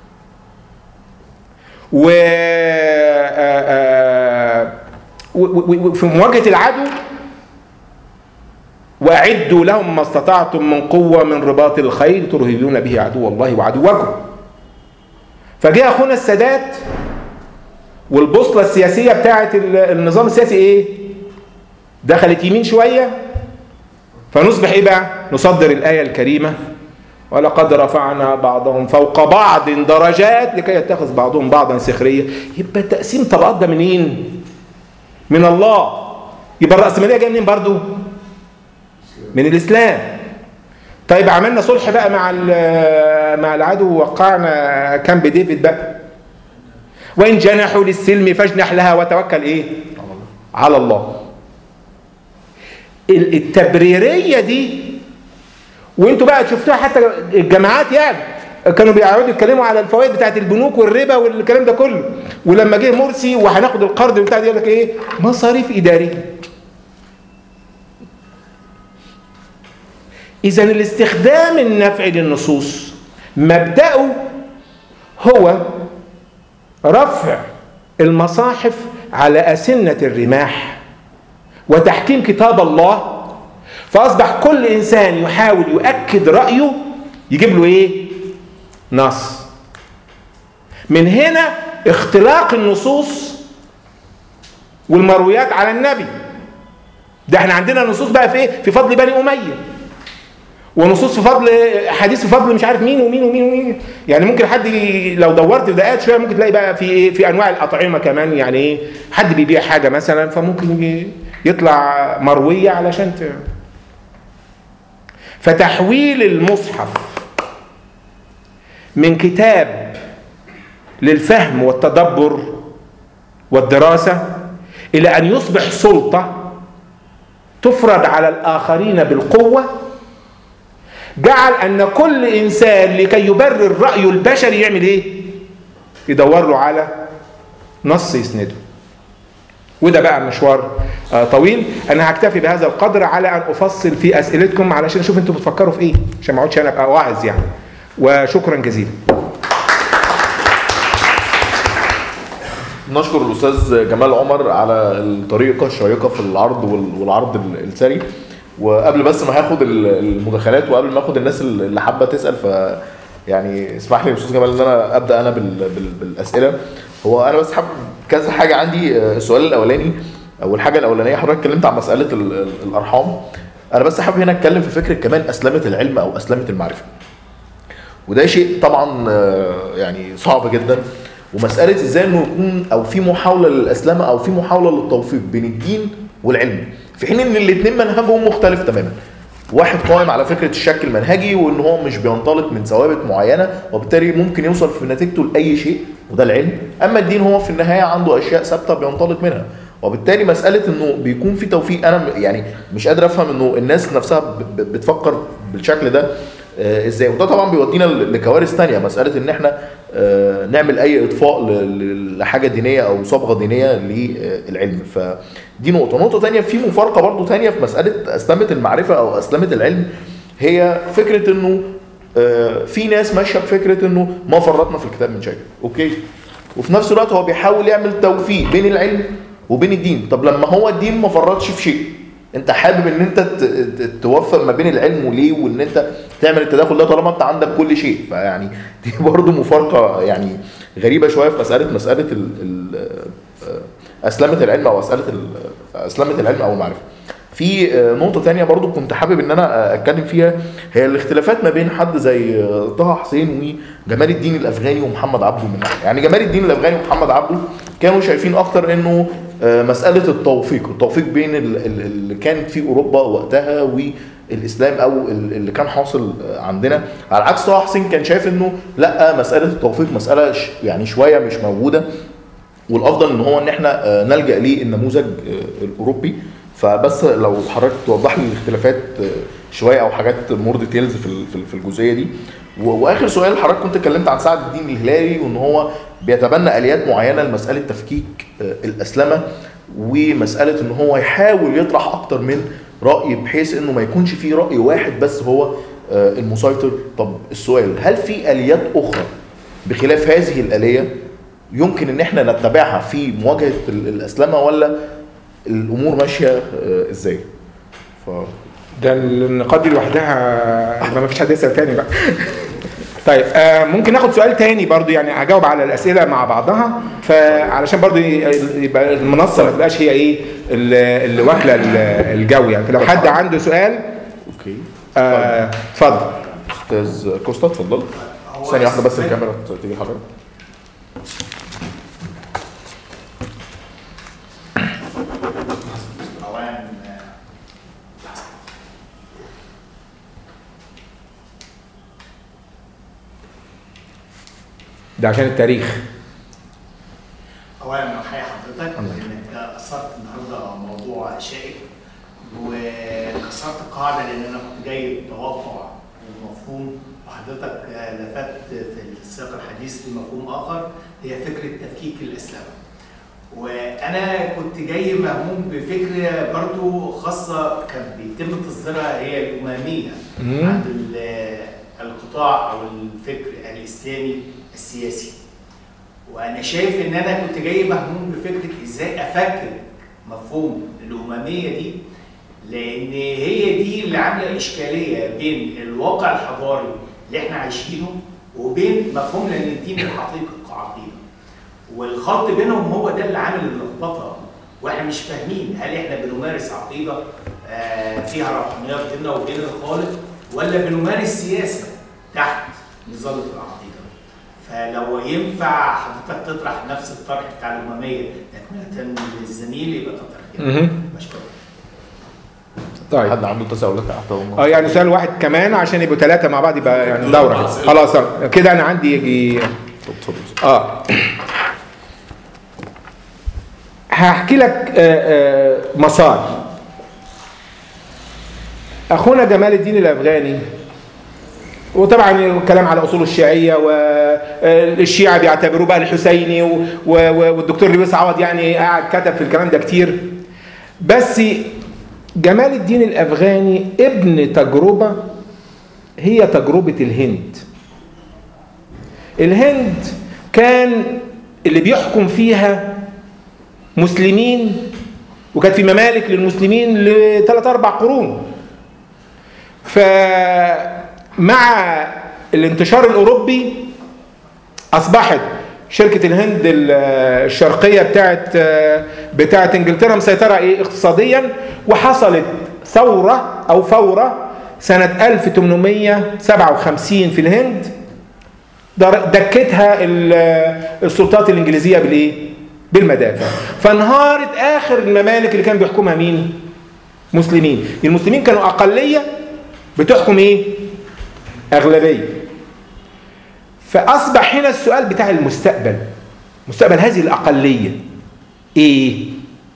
و آه، آه، و- و- وفي مواجهه العدو واعدوا لهم ما استطعتم من قوه من رباط الخيل ترهبون به عدو الله وعدوكم فجاء اخونا السادات والبوصله السياسيه بتاعه ال- النظام السياسي ايه دخلت يمين شويه فنصبح ايه بقى نصدر الايه الكريمه ولقد رفعنا بعضهم فوق بعض درجات لكي يتخذ بعضهم بعضا سخريه يبقى تقسيم طبقات ده منين من الله يبقى الرأسمالية جاية منين برضو من الإسلام طيب عملنا صلح بقى مع ال- مع العدو ووقعنا كامب ديفيد بقى وإن جنحوا للسلم فاجنح لها وتوكل إيه على الله ال- التبريرية دي وانتوا بقى شفتوها حتى الجامعات يعني كانوا بيقعدوا يتكلموا على الفوائد بتاعت البنوك والربا والكلام ده كله ولما جه مرسي وهناخد القرض بتاع دي يقول لك ايه مصاريف اداريه اذا الاستخدام النفعي للنصوص مبداه هو رفع المصاحف على اسنه الرماح وتحكيم كتاب الله فاصبح كل انسان يحاول يؤكد رايه يجيب له ايه نص من هنا اختلاق النصوص والمرويات على النبي ده احنا عندنا نصوص بقى في ايه في فضل بني اميه ونصوص في فضل حديث في فضل مش عارف مين ومين ومين ومين يعني ممكن حد ي- لو دورت في دقات شويه ممكن تلاقي بقى في ايه في انواع الاطعمه كمان يعني ايه حد بيبيع حاجه مثلا فممكن ي- يطلع مرويه علشان ت... فتحويل المصحف من كتاب للفهم والتدبر والدراسه الى ان يصبح سلطه تفرض على الاخرين بالقوه جعل ان كل انسان لكي يبرر رايه البشري يعمل ايه يدور له على نص يسنده وده بقى مشوار آه، طويل انا هكتفي بهذا القدر على ان افصل في اسئلتكم علشان اشوف انتوا بتفكروا في ايه عشان ما اقعدش انا ابقى واعظ يعني وشكرا جزيلا نشكر الاستاذ جمال عمر على الطريقه الشيقه في العرض وال- والعرض ال- السري وقبل بس ما هاخد ال- المداخلات وقبل ما اخد الناس اللي حابه تسال ف يعني اسمح لي يا استاذ جمال ان انا ابدا انا بال- بال- بالاسئله هو انا بس حابب كذا حاجه عندي آه، السؤال الاولاني او الحاجه الاولانيه حضرتك اتكلمت عن مساله ال- ال- الارحام انا بس حابب هنا اتكلم في فكره كمان اسلمه العلم او اسلمه المعرفه وده شيء طبعا آه، يعني صعب جدا ومساله ازاي انه يكون او في محاوله للاسلمه او في محاوله للتوفيق بين الدين والعلم في حين ان الاثنين منهجهم مختلف تماما واحد قائم على فكره الشك المنهجي وان هو مش بينطلق من ثوابت معينه وبالتالي ممكن يوصل في نتيجته لاي شيء وده العلم اما الدين هو في النهايه عنده اشياء ثابته بينطلق منها وبالتالي مساله انه بيكون في توفيق انا م- يعني مش قادر افهم انه الناس نفسها ب- ب- بتفكر بالشكل ده آه، ازاي وده طبعا بيودينا ل- لكوارث تانية مساله ان احنا آه، نعمل اي اطفاء ل- ل- لحاجه دينيه او صبغه دينيه للعلم فدي نقطه نقطه تانية في مفارقه برضو تانية في مساله اسلمه المعرفه او اسلمه العلم هي فكره انه آه، في ناس ماشيه بفكره انه ما فرطنا في الكتاب من شيء اوكي وفي نفس الوقت هو بيحاول يعمل توفيق بين العلم وبين الدين طب لما هو الدين ما فرطش في شيء انت حابب ان انت ت- ت- توفق ما بين العلم وليه وان انت تعمل التداخل ده طالما انت عندك كل شيء فيعني دي برضه مفارقه يعني غريبه شويه في مساله مساله ال ال اسلمه العلم او اسئله ال- اسلمه العلم او المعرفه في آه، نقطة تانية برضو كنت حابب ان انا آه، اتكلم فيها هي الاختلافات ما بين حد زي آه، طه حسين وجمال الدين الافغاني ومحمد عبده من ناحية. يعني جمال الدين الافغاني ومحمد عبده كانوا شايفين اكتر انه آه، مسألة التوفيق التوفيق بين ال- ال- اللي كانت في اوروبا وقتها والاسلام او ال- اللي كان حاصل آه، عندنا على عكس طه حسين كان شايف انه لا مسألة التوفيق مسألة ش- يعني شوية مش موجودة والافضل ان هو ان احنا آه، نلجا للنموذج آه، الاوروبي فبس لو حضرتك توضح لي الاختلافات آه، شويه او حاجات مور ديتيلز في ال- في ال- في الجزئيه دي و- واخر سؤال حضرتك كنت اتكلمت عن سعد الدين الهلالي وان هو بيتبنى اليات معينه لمساله تفكيك آه، الاسلمه ومساله ان هو يحاول يطرح اكتر من راي بحيث انه ما يكونش فيه راي واحد بس هو آه، المسيطر طب السؤال هل في اليات اخرى بخلاف هذه الاليه يمكن ان احنا نتبعها في مواجهه ال- الاسلمه ولا الامور ماشيه آه، ازاي؟ ف ده النقاط دي لوحدها ما فيش حد يسال تاني بقى طيب آه ممكن ناخد سؤال تاني برضو يعني هجاوب على الاسئله مع بعضها فعلشان برضو ي- يبقى المنصه ما تبقاش هي ايه اللي اللي واكله ال- الجو يعني فلو حد عنده سؤال اوكي آه، اتفضل استاذ كوستا اتفضل ثانيه واحده بس الكاميرا تيجي لحضرتك اولا ده عشان التاريخ اولا بحيي حضرتك انك اثرت النهارده موضوع شائك وكسرت القاعده لان انا كنت جاي بتوقع ومفهوم وحضرتك لفت في السياق الحديث لمفهوم اخر هي فكره تفكيك الاسلام. وانا كنت جاي مهموم بفكره برضو خاصه كان بيتم تصديرها هي الاماميه مم. عند ال- القطاع او الفكر الاسلامي السياسي. وانا شايف ان انا كنت جاي مهموم بفكره ازاي افكك مفهوم الامميه دي لان هي دي اللي عامله اشكاليه بين الواقع الحضاري اللي احنا عايشينه وبين مفهومنا للدين الحقيقي كعقيده والخلط بينهم هو ده اللي عامل اللخبطه واحنا مش فاهمين هل احنا بنمارس عقيده آه، فيها روحانيات بيننا وبين الخالق ولا بنمارس سياسه تحت مظله العقيده فلو ينفع حضرتك تطرح نفس الطرح بتاع الامميه تكمله للزميل يبقى كتر خيرك مهم. بشكرك طيب حد عنده تساؤلات تحت اه يعني سؤال واحد كمان عشان يبقوا ثلاثه مع بعض يبقى يعني دوره كده. خلاص آه، كده انا عندي يجي اتفضل اه هحكي لك آه، آه، مسار اخونا جمال الدين الافغاني وطبعا الكلام على اصول الشيعيه والشيعه بيعتبروه بقى الحسيني و- و- والدكتور لويس عوض يعني قاعد كتب في الكلام ده كتير بس جمال الدين الافغاني ابن تجربه هي تجربه الهند الهند كان اللي بيحكم فيها مسلمين وكانت في ممالك للمسلمين لثلاث اربع قرون فمع الانتشار الاوروبي اصبحت شركه الهند ال- الشرقيه بتاعت بتاعت انجلترا مسيطره ايه اقتصاديا وحصلت ثوره او فوره سنه 1857 في الهند در- دكتها ال- السلطات الانجليزيه بالايه؟ بالمدافع فانهارت اخر الممالك اللي كان بيحكمها مين؟ مسلمين المسلمين كانوا اقليه بتحكم ايه؟ اغلبيه فاصبح هنا السؤال بتاع المستقبل مستقبل هذه الاقليه ايه؟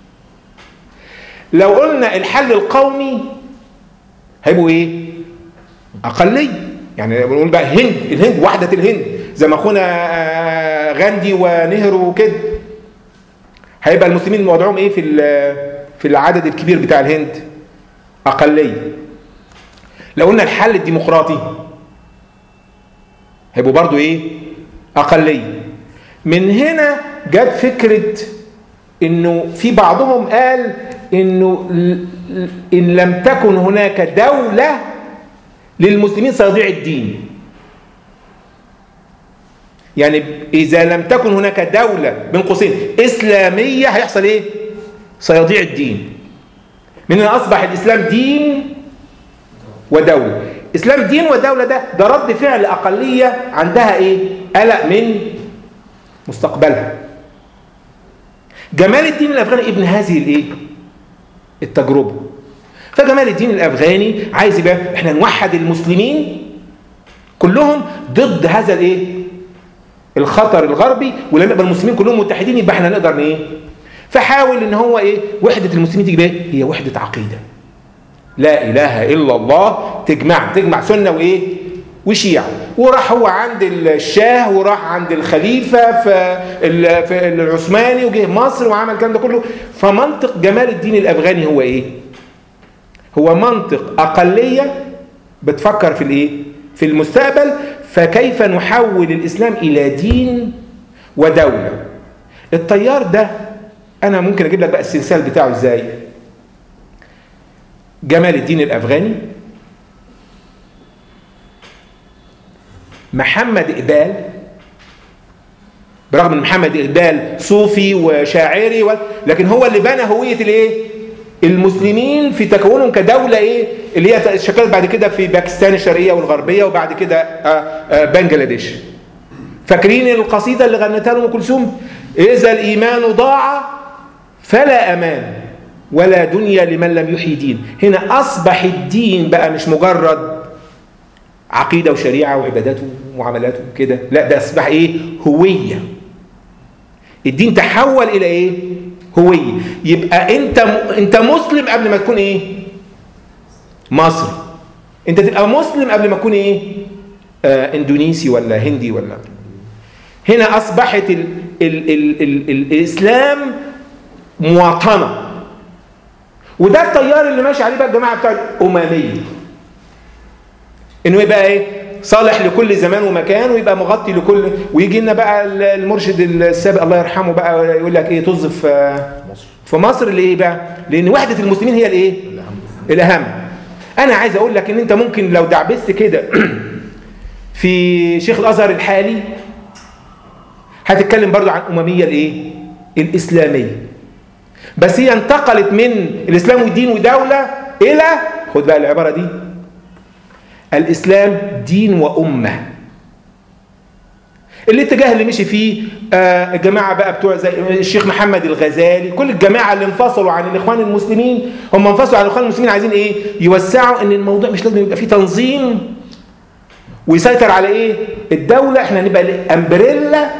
لو قلنا الحل القومي هيبقوا ايه؟ اقليه يعني بنقول بقى هند الهند وحده الهند زي ما اخونا آه، غاندي ونهرو وكده هيبقى المسلمين وضعهم ايه في ال- في العدد الكبير بتاع الهند اقليه لو قلنا الحل الديمقراطي هيبقوا برضو ايه اقليه من هنا جت فكره انه في بعضهم قال انه ل- ل- ان لم تكن هناك دوله للمسلمين سيضيع الدين يعني اذا لم تكن هناك دوله بين قوسين اسلاميه هيحصل ايه سيضيع الدين من هنا اصبح الاسلام دين ودوله اسلام دين ودوله ده ده رد فعل اقليه عندها ايه قلق من مستقبلها جمال الدين الافغاني ابن هذه الايه التجربه فجمال الدين الافغاني عايز يبقى احنا نوحد المسلمين كلهم ضد هذا الايه الخطر الغربي ولما يبقى المسلمين كلهم متحدين يبقى احنا نقدر ايه فحاول ان هو ايه وحده المسلمين تيجي بايه هي وحده عقيده لا اله الا الله تجمع تجمع سنه وايه وشيعة وراح هو عند الشاه وراح عند الخليفة في ال- في العثماني وجه مصر وعمل الكلام ده كله فمنطق جمال الدين الأفغاني هو إيه؟ هو منطق أقلية بتفكر في الإيه؟ في المستقبل فكيف نحول الإسلام إلى دين ودولة التيار ده أنا ممكن أجيب لك بقى السلسال بتاعه إزاي جمال الدين الأفغاني محمد إقبال برغم ان محمد إقبال صوفي وشاعري و... لكن هو اللي بنى هوية الايه المسلمين في تكونهم كدولة ايه اللي هي شكلت بعد كده في باكستان الشرقية والغربية وبعد كده آه، آه، بنجلاديش فاكرين القصيدة اللي غنتها له ام كلثوم إذا الإيمان ضاع فلا أمان ولا دنيا لمن لم يحيي دين هنا أصبح الدين بقى مش مجرد عقيدة وشريعة وعبادات ومعاملات وكده لا ده أصبح إيه هوية الدين تحول إلى إيه هوية يبقى أنت أنت مسلم قبل ما تكون إيه مصري أنت تبقى مسلم قبل ما تكون إيه آه إندونيسي ولا هندي ولا هنا أصبحت ال ال ال ال ال الإسلام مواطنة وده التيار اللي ماشي عليه بقى الجماعة بتاع الأممية انه يبقى ايه صالح لكل زمان ومكان ويبقى مغطي لكل ويجي لنا بقى المرشد السابق الله يرحمه بقى يقول لك ايه طز في مصر في مصر ليه بقى لان وحده المسلمين هي الايه الاهم انا عايز اقول لك ان انت ممكن لو دعبست كده في شيخ الازهر الحالي هتتكلم برضو عن امميه الايه الاسلاميه بس هي انتقلت من الاسلام ودين ودوله الى خد بقى العباره دي الإسلام دين وأمة الاتجاه اللي مشي فيه آه الجماعة بقى بتوع زي الشيخ محمد الغزالي كل الجماعة اللي انفصلوا عن الإخوان المسلمين هم انفصلوا عن الإخوان المسلمين عايزين إيه يوسعوا إن الموضوع مش لازم يبقى فيه تنظيم ويسيطر على إيه الدولة إحنا نبقى الأمبريلا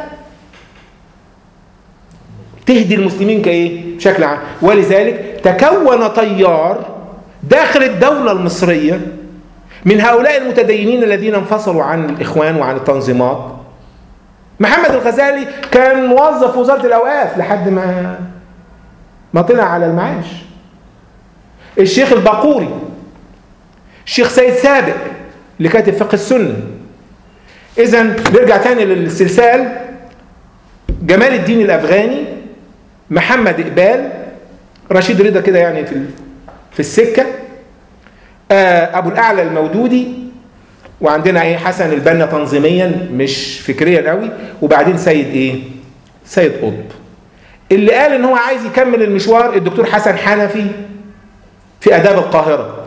تهدي المسلمين كإيه بشكل عام ولذلك تكون تيار داخل الدولة المصرية من هؤلاء المتدينين الذين انفصلوا عن الإخوان وعن التنظيمات محمد الغزالي كان موظف في وزارة الأوقاف لحد ما ما طلع على المعاش الشيخ الباقوري الشيخ سيد سابق اللي كاتب فقه السنة إذا نرجع تاني للسلسال جمال الدين الأفغاني محمد إقبال رشيد رضا كده يعني في في السكة ابو الاعلى المودودي وعندنا ايه حسن البنا تنظيميا مش فكريا قوي وبعدين سيد ايه سيد قطب اللي قال ان هو عايز يكمل المشوار الدكتور حسن حنفي في اداب القاهره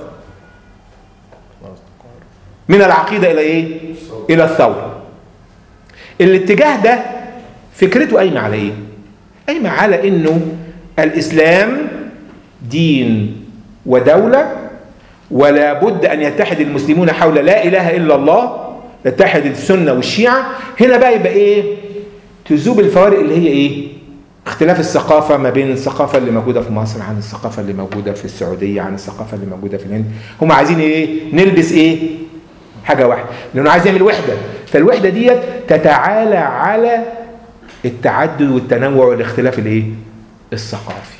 من العقيده الى ايه الى الثوره الاتجاه ده فكرته قايمه على ايه قايمه على انه الاسلام دين ودوله ولا بد أن يتحد المسلمون حول لا إله إلا الله يتحد السنة والشيعة هنا بقى يبقى إيه تذوب الفوارق اللي هي إيه اختلاف الثقافة ما بين الثقافة اللي موجودة في مصر عن الثقافة اللي موجودة في السعودية عن الثقافة اللي موجودة في الهند هم عايزين إيه نلبس إيه حاجة واحدة لأنه عايز يعمل وحدة فالوحدة ديت تتعالى على التعدد والتنوع والاختلاف الإيه الثقافي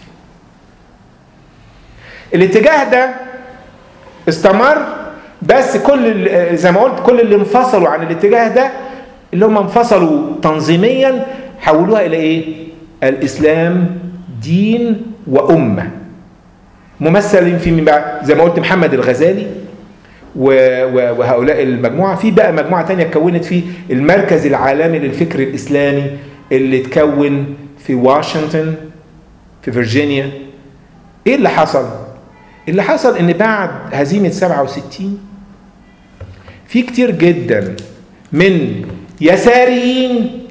الاتجاه ده استمر بس كل زي ما قلت كل اللي انفصلوا عن الاتجاه ده اللي هم انفصلوا تنظيميا حولوها الى ايه الاسلام دين وامه ممثل في من بقى زي ما قلت محمد الغزالي وهؤلاء المجموعه في بقى مجموعه تانية اتكونت في المركز العالمي للفكر الاسلامي اللي اتكون في واشنطن في فيرجينيا ايه اللي حصل اللي حصل ان بعد هزيمة 67 في كتير جدا من يساريين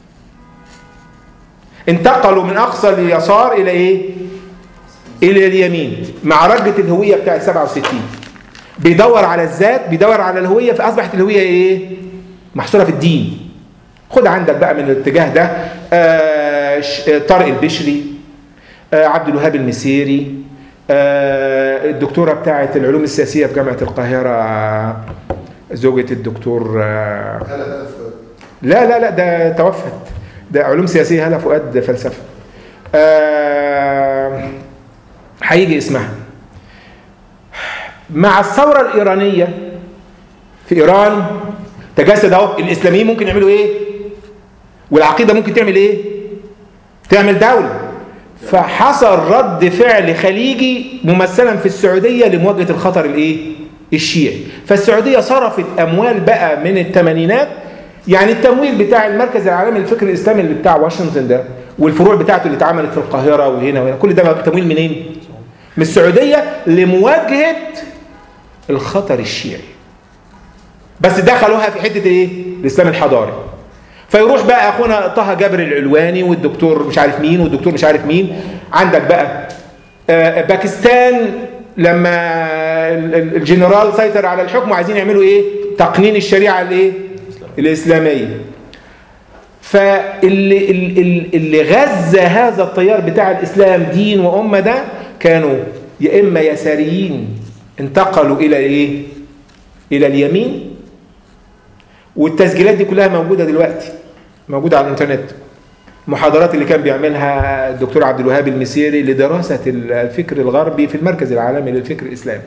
انتقلوا من اقصى اليسار الى ايه الى اليمين مع رجة الهوية بتاعت 67 بيدور على الذات بيدور على الهوية فاصبحت الهوية ايه محصورة في الدين خد عندك بقى من الاتجاه ده آه طارق البشري آه عبد الوهاب المسيري آه، الدكتوره بتاعه العلوم السياسيه في جامعه القاهره آه، زوجة الدكتور آه، هلا هلا فؤاد لا لا لا ده توفت ده علوم سياسيه هلا فؤاد فلسفه آه، هيجي اسمها مع الثوره الايرانيه في ايران تجسد اهو الاسلاميين ممكن يعملوا ايه والعقيده ممكن تعمل ايه تعمل دوله فحصل رد فعل خليجي ممثلا في السعوديه لمواجهه الخطر الايه الشيعي فالسعوديه صرفت اموال بقى من الثمانينات يعني التمويل بتاع المركز العالمي للفكر الاسلامي اللي بتاع واشنطن ده والفروع بتاعته اللي اتعملت في القاهره وهنا وهنا كل ده تمويل منين؟ من السعوديه لمواجهه الخطر الشيعي بس دخلوها في حته ايه؟ الاسلام الحضاري فيروح بقى اخونا طه جابر العلواني والدكتور مش عارف مين والدكتور مش عارف مين عندك بقى آه، باكستان لما ال- ال- الجنرال سيطر على الحكم وعايزين يعملوا ايه؟ تقنين الشريعه الايه؟ الاسلاميه فاللي اللي, اللي غذى هذا التيار بتاع الاسلام دين وامه ده كانوا يا اما يساريين انتقلوا الى ايه؟ الى اليمين والتسجيلات دي كلها موجوده دلوقتي موجوده على الانترنت المحاضرات اللي كان بيعملها الدكتور عبد الوهاب المسيري لدراسه الفكر الغربي في المركز العالمي للفكر الاسلامي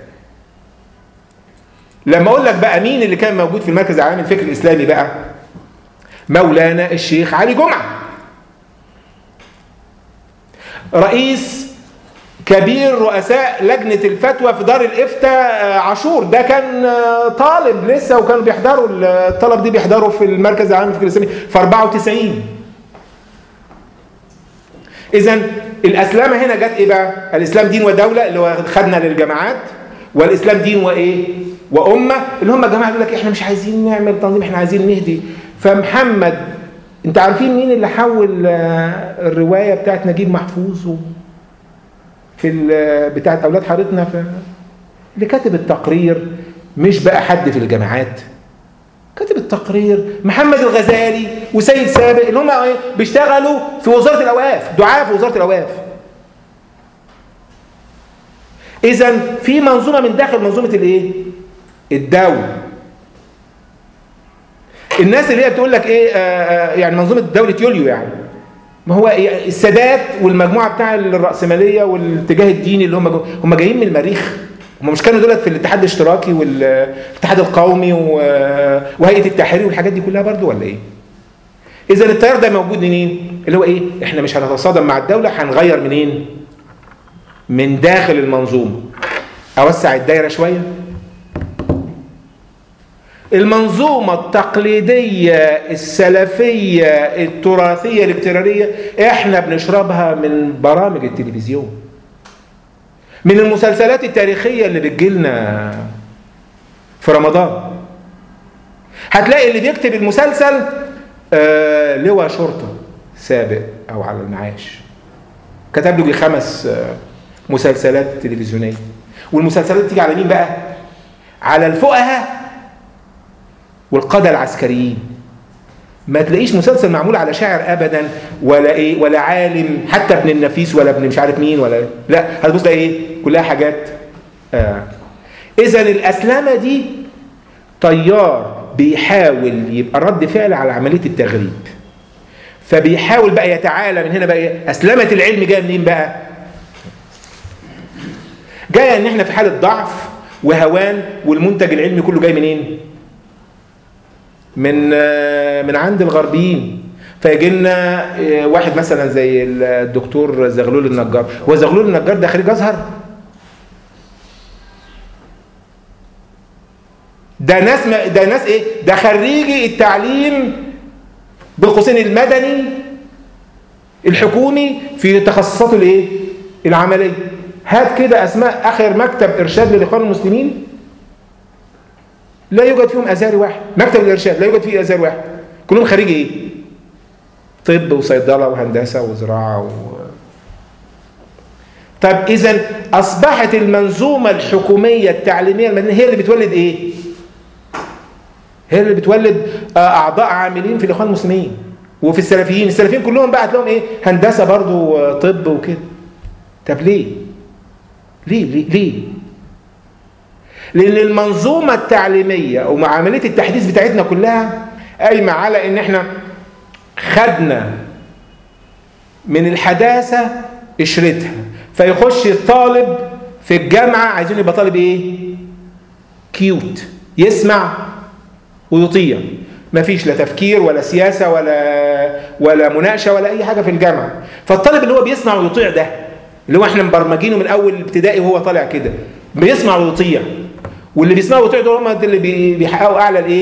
لما اقول لك بقى مين اللي كان موجود في المركز العالمي للفكر الاسلامي بقى مولانا الشيخ علي جمعه رئيس كبير رؤساء لجنة الفتوى في دار الإفتاء آه، عاشور ده كان آه، طالب لسه وكانوا بيحضروا الطلب دي بيحضروا في المركز العام للفكر الإسلامي في 94 إذا الأسلامة هنا جت إيه بقى؟ الإسلام دين ودولة اللي هو خدنا للجماعات والإسلام دين وإيه؟ وأمة اللي هم الجماعة يقول لك إحنا مش عايزين نعمل تنظيم إحنا عايزين نهدي فمحمد أنت عارفين مين اللي حول آه، الرواية بتاعت نجيب محفوظ و... في ال- بتاعت اولاد حارتنا في اللي كاتب التقرير مش بقى حد في الجامعات كاتب التقرير محمد الغزالي وسيد سابق اللي هم ايه بيشتغلوا في وزاره الاوقاف دعاة في وزاره الاوقاف اذا في منظومه من داخل منظومه الايه الدوله الناس اللي هي بتقول لك ايه آه آه يعني منظومه دوله يوليو يعني ما هو إيه السادات والمجموعه بتاع الراسماليه والاتجاه الديني اللي هم جو- هم جايين من المريخ هم مش كانوا دولت في الاتحاد الاشتراكي والاتحاد القومي و- وهيئه التحرير والحاجات دي كلها برضو ولا ايه؟ اذا التيار ده موجود منين؟ اللي هو ايه؟ احنا مش هنتصادم مع الدوله هنغير منين؟ من داخل المنظومه اوسع الدايره شويه المنظومة التقليدية السلفية التراثية الاكترارية احنا بنشربها من برامج التلفزيون من المسلسلات التاريخية اللي بتجيلنا في رمضان هتلاقي اللي بيكتب المسلسل آه لواء شرطة سابق او على المعاش كتب له يجي خمس آه مسلسلات تلفزيونية والمسلسلات تيجي على مين بقى؟ على الفقهاء والقادة العسكريين ما تلاقيش مسلسل معمول على شاعر ابدا ولا ايه ولا عالم حتى ابن النفيس ولا ابن مش عارف مين ولا لا هتبص تلاقي ايه كلها حاجات آه. اذا الاسلامه دي طيار بيحاول يبقى رد فعل على عمليه التغريب فبيحاول بقى يتعالى من هنا بقى ايه اسلمه العلم جايه منين بقى جايه ان احنا في حاله ضعف وهوان والمنتج العلمي كله جاي منين من آه، من عند الغربيين فيجي لنا آه، واحد مثلا زي الدكتور زغلول النجار هو زغلول النجار ده خريج ازهر ده ناس ما ده ناس ايه ده خريجي التعليم بالقوسين المدني الحكومي في تخصصاته الايه العمليه هات كده اسماء اخر مكتب ارشاد للاخوان المسلمين لا يوجد فيهم ازهري واحد مكتب الارشاد لا يوجد فيه ازهري واحد كلهم خريج ايه طب وصيدله وهندسه وزراعه و... طب اذا اصبحت المنظومه الحكوميه التعليميه المدنيه هي اللي بتولد ايه هي اللي بتولد آه، اعضاء عاملين في الاخوان المسلمين وفي السلفيين السلفيين كلهم بقى هتلاقيهم ايه هندسه برضو وطب وكده طب ليه ليه ليه ليه لان المنظومه التعليميه وعمليه التحديث بتاعتنا كلها قايمه على ان احنا خدنا من الحداثه قشرتها فيخش الطالب في الجامعه عايزين يبقى طالب ايه كيوت يسمع ويطيع مفيش لا تفكير ولا سياسه ولا ولا مناقشه ولا اي حاجه في الجامعه فالطالب اللي هو بيسمع ويطيع ده اللي هو احنا مبرمجينه من اول ابتدائي وهو طالع كده بيسمع ويطيع واللي بيسمعوا ويطيعوا دول هم اللي بي- بيحققوا اعلى الايه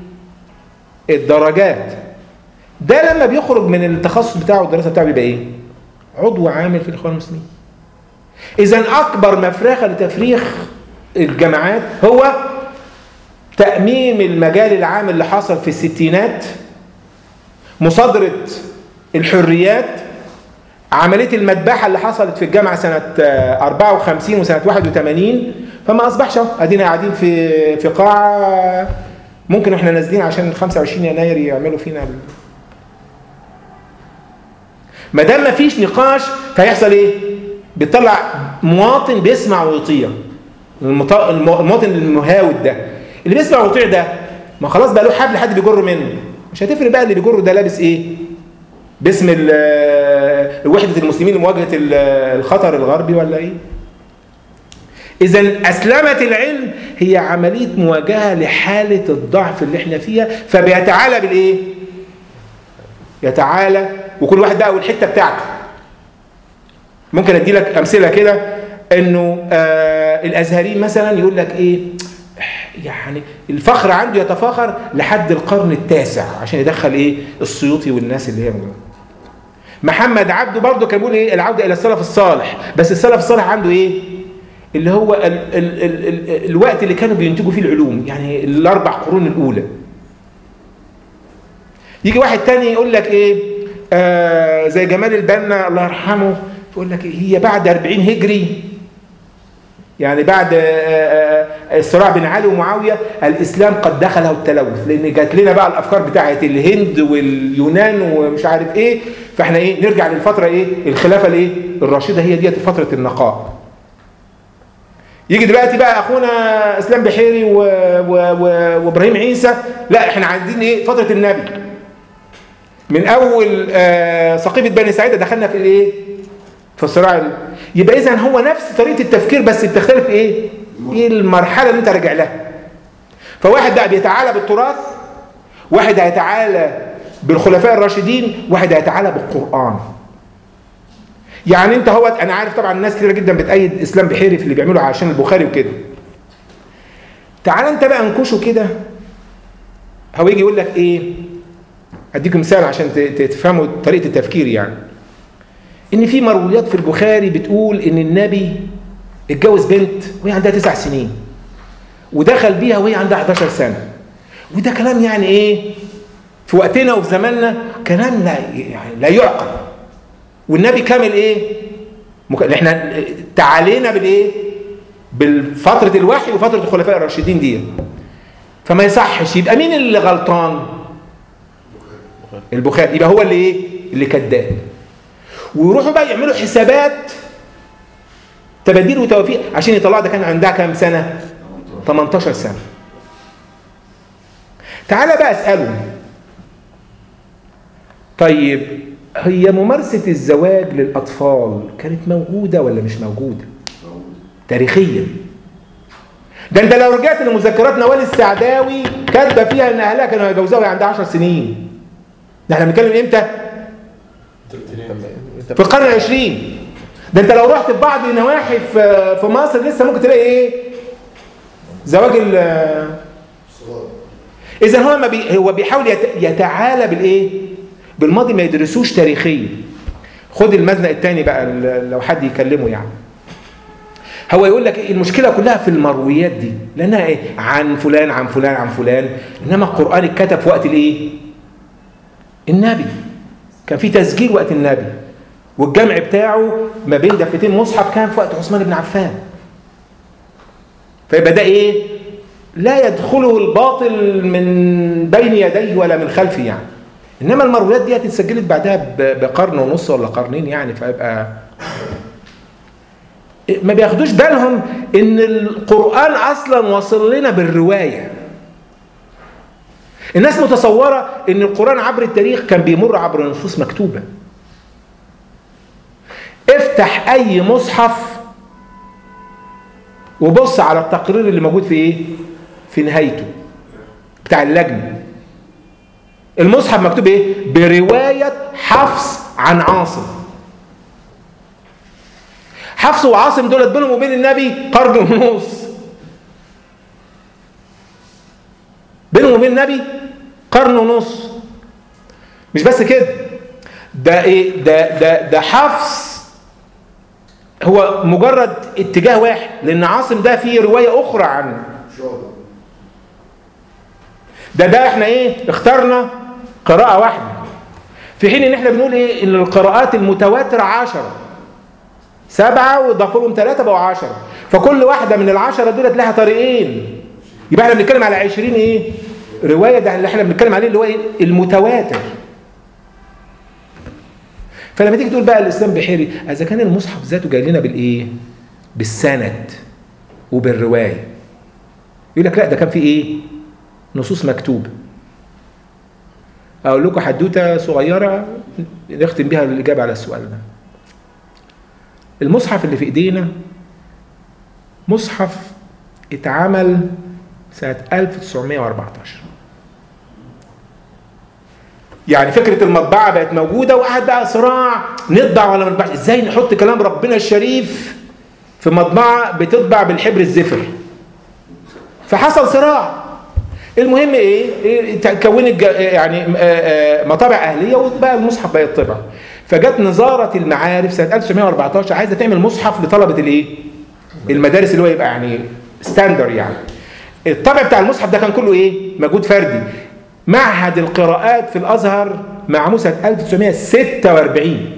الدرجات ده لما بيخرج من التخصص بتاعه والدراسه بتاعه بيبقى ايه عضو عامل في الاخوان المسلمين اذا اكبر مفرخه لتفريخ الجامعات هو تأميم المجال العام اللي حصل في الستينات مصادرة الحريات عملية المذبحة اللي حصلت في الجامعة سنة آه، 54 وسنة 81 فما أصبحش أهو أدينا قاعدين في في قاعة ممكن احنا نازلين عشان 25 يناير يعملوا فينا ال... ما دام مفيش نقاش فيحصل ايه؟ بيطلع مواطن بيسمع ويطيع المط- الم- المواطن المهاود ده اللي بيسمع ويطيع ده ما خلاص بقى له حبل حد بيجر منه مش هتفرق بقى اللي بيجره ده لابس ايه باسم ال- وحدة المسلمين لمواجهة ال- الخطر الغربي ولا ايه اذا اسلمة العلم هي عملية مواجهة لحالة الضعف اللي احنا فيها فبيتعالى بالايه يتعالى وكل واحد بقى والحتة بتاعته ممكن ادي لك امثله كده انه آه الازهريين مثلا يقول لك ايه يعني الفخر عنده يتفاخر لحد القرن التاسع عشان يدخل ايه السيوطي والناس اللي هي موجودة. محمد عبده برضه كان بيقول ايه العوده الى السلف الصالح بس السلف الصالح عنده ايه اللي هو ال ال ال ال الوقت اللي كانوا بينتجوا فيه العلوم يعني الاربع قرون الاولى يجي واحد تاني يقول لك ايه آه زي جمال البنا الله يرحمه يقول لك إيه هي بعد 40 هجري يعني بعد آه، آه، آه، الصراع بين علي ومعاويه الاسلام قد دخله التلوث لان جات لنا بقى الافكار بتاعت الهند واليونان ومش عارف ايه فاحنا ايه نرجع للفتره ايه الخلافه الايه الراشده هي ديت فتره النقاء يجي دلوقتي بقى اخونا اسلام بحيري و... و... و... وابراهيم عيسى لا احنا عايزين ايه فتره النبي من اول آه سقيفه بني سعيده دخلنا في الايه في الصراع ال- يبقى اذا هو نفس طريقه التفكير بس بتختلف ايه ايه المرحله اللي انت راجع لها فواحد بقى بيتعالى بالتراث واحد هيتعالى بالخلفاء الراشدين واحد هيتعالى بالقران يعني انت هو انا عارف طبعا ناس كتير جدا بتأيد اسلام بحيري في اللي بيعمله عشان البخاري وكده تعال انت بقى انكشه كده هو يجي يقول لك ايه اديكم مثال عشان ت- ت- تفهموا طريقه التفكير يعني ان في مرويات في البخاري بتقول ان النبي اتجوز بنت وهي عندها تسع سنين ودخل بيها وهي عندها 11 سنه وده كلام يعني ايه في وقتنا وفي زماننا كلام لا يعني لا يعقل والنبي كامل ايه مك... احنا تعالينا بالايه بالفتره الوحي وفتره الخلفاء الراشدين دي فما يصحش يبقى مين اللي غلطان البخاري يبقى هو اللي ايه اللي كذاب ويروحوا بقى يعملوا حسابات تباديل وتوافيق عشان يطلعوا ده كان عندها كام سنه 18 سنه تعالى بقى اساله طيب هي ممارسه الزواج للاطفال كانت موجوده ولا مش موجوده تاريخيا ده انت لو رجعت لمذكرات نوال السعداوي كاتبه فيها ان اهلها كانوا هيجوزوها وهي عندها 10 سنين ده احنا بنتكلم امتى في القرن العشرين ده انت لو رحت في بعض النواحي في في مصر لسه ممكن تلاقي ايه زواج ال اذا هو ما بي هو بيحاول يت- يتعالى بالايه بالماضي ما يدرسوش تاريخيا خد المزنق الثاني بقى ال- لو حد يكلمه يعني هو يقول لك إيه المشكله كلها في المرويات دي لانها ايه عن فلان عن فلان عن فلان انما القران اتكتب في وقت الايه النبي كان في تسجيل وقت النبي والجمع بتاعه ما بين دفتين مصحف كان في وقت عثمان بن عفان فيبقى ده ايه لا يدخله الباطل من بين يديه ولا من خلفه يعني انما المرويات دي اتسجلت بعدها ب- بقرن ونص ولا قرنين يعني فيبقى ما بياخدوش بالهم ان القرآن اصلا وصل لنا بالرواية الناس متصورة ان القرآن عبر التاريخ كان بيمر عبر نصوص مكتوبة افتح اي مصحف وبص على التقرير اللي موجود في ايه في نهايته بتاع اللجنة المصحف مكتوب ايه برواية حفص عن عاصم حفص وعاصم دولت بينهم وبين النبي قرن ونص بينهم وبين النبي قرن ونص مش بس كده ده ايه ده ده ده حفص هو مجرد اتجاه واحد لان عاصم ده فيه روايه اخرى عنه ده ده احنا ايه اخترنا قراءه واحده في حين ان احنا بنقول ايه ان القراءات المتواتره عشرة سبعة وضافوا لهم ثلاثة بقوا عشرة فكل واحدة من العشرة دولت لها طريقين يبقى احنا بنتكلم على عشرين ايه رواية ده اللي احنا بنتكلم عليه اللي هو ايه المتواتر فلما تيجي تقول بقى الاسلام بحيري اذا كان المصحف ذاته جاي لنا بالايه بالسند وبالروايه يقول لك لا ده كان في ايه نصوص مكتوبه اقول لكم حدوته صغيره نختم بيها الاجابه على السؤال ده المصحف اللي في ايدينا مصحف اتعمل سنه 1914 يعني فكرة المطبعة بقت موجودة وقعد بقى صراع نطبع ولا ما نطبعش ازاي نحط كلام ربنا الشريف في مطبعة بتطبع بالحبر الزفر فحصل صراع المهم ايه, إيه كونت يعني مطابع اهليه وبقى المصحف بقى يطبع فجت نظاره المعارف سنه 1914 عايزه تعمل مصحف لطلبه الايه المدارس اللي هو يبقى يعني ستاندر يعني الطبع بتاع المصحف ده كان كله ايه مجهود فردي معهد القراءات في الازهر معمول سنه 1946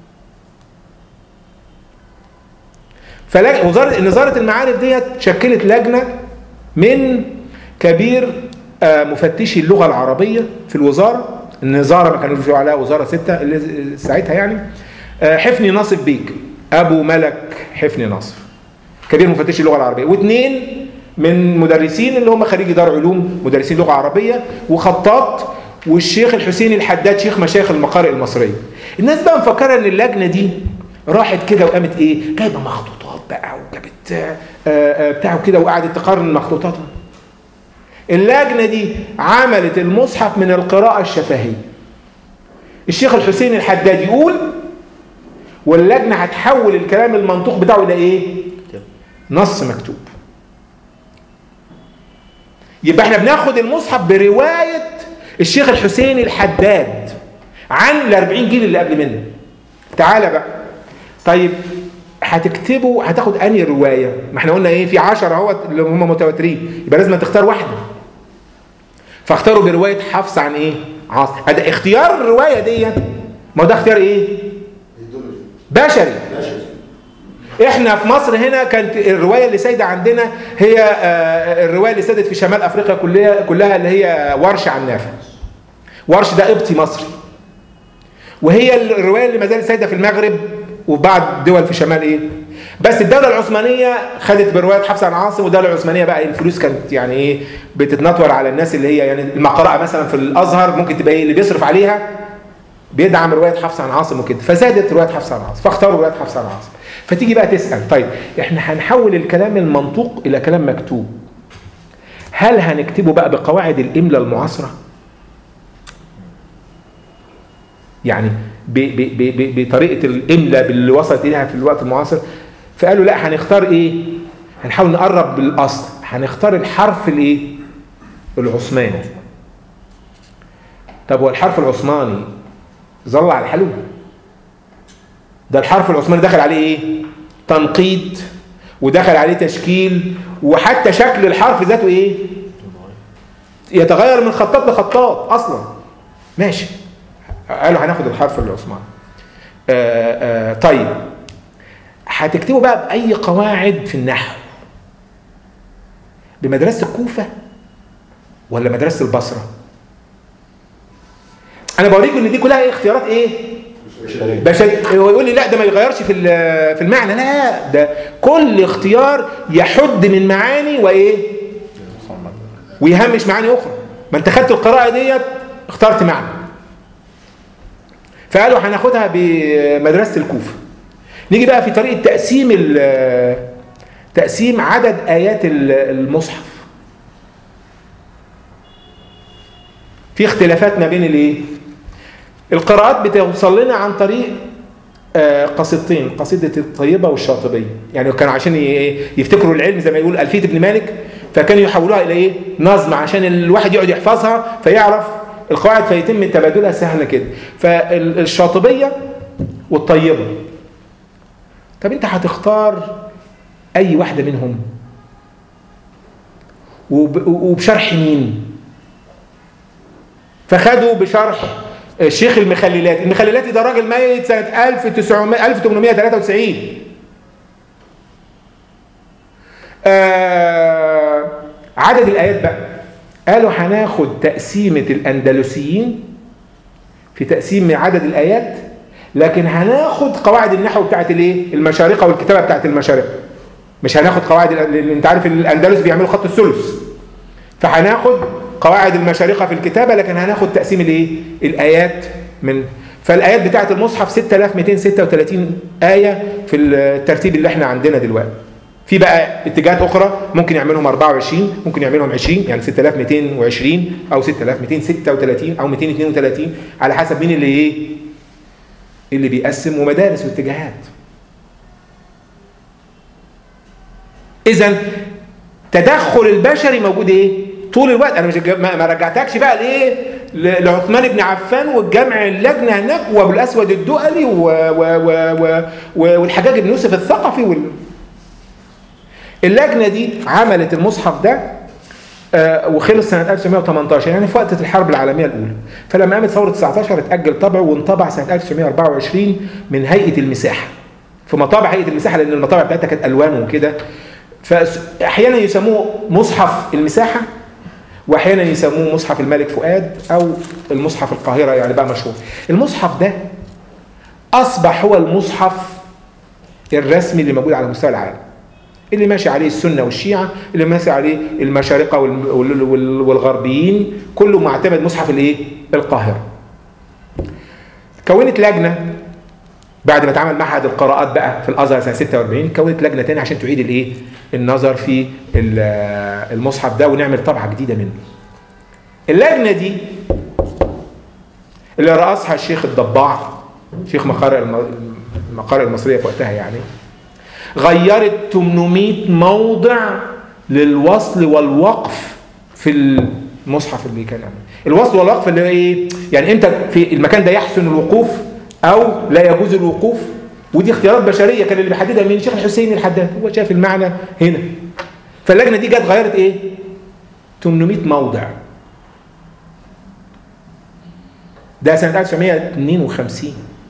فوزاره نظاره المعارف ديت شكلت لجنه من كبير مفتشي اللغه العربيه في الوزاره النظاره ما كانوا بيقولوا عليها وزاره سته اللي ساعتها يعني حفني ناصف بيك ابو ملك حفني ناصف كبير مفتشي اللغه العربيه واثنين من مدرسين اللي هم خريجي دار علوم مدرسين لغه عربيه وخطاط والشيخ الحسين الحداد شيخ مشايخ المقارئ المصريه الناس بقى مفكره ان اللجنه دي راحت كده وقامت ايه جايبه مخطوطات بقى وجابت بتاع كده وقعدت تقارن مخطوطاتها اللجنه دي عملت المصحف من القراءه الشفهيه الشيخ الحسين الحداد يقول واللجنه هتحول الكلام المنطوق بتاعه الى ايه نص مكتوب يبقى احنا بناخد المصحف برواية الشيخ الحسين الحداد عن ال 40 جيل اللي قبل منه تعالى بقى طيب هتكتبوا هتاخد انهي روايه ما احنا قلنا ايه في 10 اهوت اللي هم متواترين يبقى لازم تختار واحده فاختاروا بروايه حفص عن ايه عاصم هذا اختيار الروايه ديت ما ده اختيار ايه بشري احنا في مصر هنا كانت الروايه اللي سايده عندنا هي الروايه اللي سادت في شمال افريقيا كلها كلها اللي هي ورش عن نافع ورش ده قبطي مصري وهي الروايه اللي ما زالت سايده في المغرب وبعض دول في شمال ايه بس الدوله العثمانيه خدت بروايه حفص عن عاصم والدوله العثمانيه بقى الفلوس كانت يعني ايه بتتنطور على الناس اللي هي يعني المقرأة مثلا في الازهر ممكن تبقى ايه اللي بيصرف عليها بيدعم روايه حفص عن عاصم وكده فزادت روايه حفص عن عاصم فاختاروا روايه حفص عن عاصم فتيجي بقى تسال طيب احنا هنحول الكلام المنطوق الى كلام مكتوب هل هنكتبه بقى بقواعد الاملاء المعاصره يعني ب ب ب بطريقه الاملاء اللي وصلت اليها في الوقت المعاصر فقالوا لا هنختار ايه هنحاول نقرب بالاصل هنختار الحرف الايه العثماني طب هو الحرف العثماني ظل على حاله ده الحرف العثماني دخل عليه ايه تنقيط ودخل عليه تشكيل وحتى شكل الحرف ذاته ايه يتغير من خطاط لخطاط اصلا ماشي قالوا هناخد الحرف العثماني آآ آآ طيب هتكتبوا بقى باي قواعد في النحو بمدرسه الكوفه ولا مدرسه البصره انا بوريكم ان دي كلها ايه اختيارات ايه بشري ويقول لي لا ده ما يغيرش في ال- في المعنى لا ده كل اختيار يحد من معاني وايه ويهمش معاني اخرى ما انت خدت القراءه ديت اخترت معنى فقالوا هناخدها بمدرسه الكوفه نيجي بقى في طريقه تقسيم ال- تقسيم عدد ايات ال- المصحف في اختلافات ما بين الايه القراءات بتوصل لنا عن طريق آه، قصيدتين قصيدة الطيبة والشاطبية يعني كانوا عشان ي- يفتكروا العلم زي ما يقول ألفية ابن مالك فكانوا يحولوها إلى إيه نظم عشان الواحد يقعد يحفظها فيعرف القواعد فيتم تبادلها سهلة كده فالشاطبية والطيبة طب أنت هتختار أي واحدة منهم وب- وبشرح مين فخدوا بشرح الشيخ المخللاتي المخللاتي ده راجل ميت سنة 1900 1893 آه عدد الآيات بقى قالوا هناخد تقسيمة الأندلسيين في تقسيم عدد الآيات لكن هناخد قواعد النحو بتاعت الايه المشارقة والكتابة بتاعت المشارقة مش هناخد قواعد لأن انت عارف الأندلس بيعملوا خط الثلث فهناخد قواعد المشارقة في الكتابة لكن هناخد تقسيم الايه الآيات من فالآيات بتاعت المصحف 6236 آية في الترتيب اللي احنا عندنا دلوقتي في بقى اتجاهات أخرى ممكن يعملهم 24 ممكن يعملهم 20 يعني 6220 أو 6236 أو 232 على حسب مين اللي ايه اللي بيقسم ومدارس واتجاهات إذا تدخل البشري موجود ايه طول الوقت انا مش ما ما رجعتكش بقى لايه ل- لعثمان بن عفان والجمع اللجنه هناك وابو الاسود الدؤلي و و و و و والحجاج بن يوسف الثقفي وال... اللجنه دي عملت المصحف ده آه، وخلص سنه 1918 يعني في وقت الحرب العالميه الاولى فلما قامت ثوره 19 اتاجل طبعه وانطبع سنه 1924 من هيئه المساحه في مطابع هيئه المساحه لان المطابع بتاعتها كانت الوان وكده فاحيانا يسموه مصحف المساحه واحيانا يسموه مصحف الملك فؤاد او المصحف القاهره يعني بقى مشهور المصحف ده اصبح هو المصحف الرسمي اللي موجود على مستوى العالم اللي ماشي عليه السنه والشيعه اللي ماشي عليه المشارقه وال- وال- وال- والغربيين كله معتمد مصحف الايه القاهره كونت لجنه بعد ما اتعمل معهد القراءات بقى في الازهر سنه 46 كونت لجنه تاني عشان تعيد الايه النظر في ال- المصحف ده ونعمل طبعه جديده منه اللجنه دي اللي رأسها الشيخ الضباع شيخ مقارئ الم- المقارئ المصريه في وقتها يعني غيرت 800 موضع للوصل والوقف في المصحف اللي كان عامل الوصل والوقف اللي هو ايه يعني امتى في المكان ده يحسن الوقوف او لا يجوز الوقوف ودي اختيارات بشريه كان اللي بيحددها مين الشيخ الحسين الحداد هو شاف المعنى هنا فاللجنه دي جت غيرت ايه 800 موضع ده سنه 1952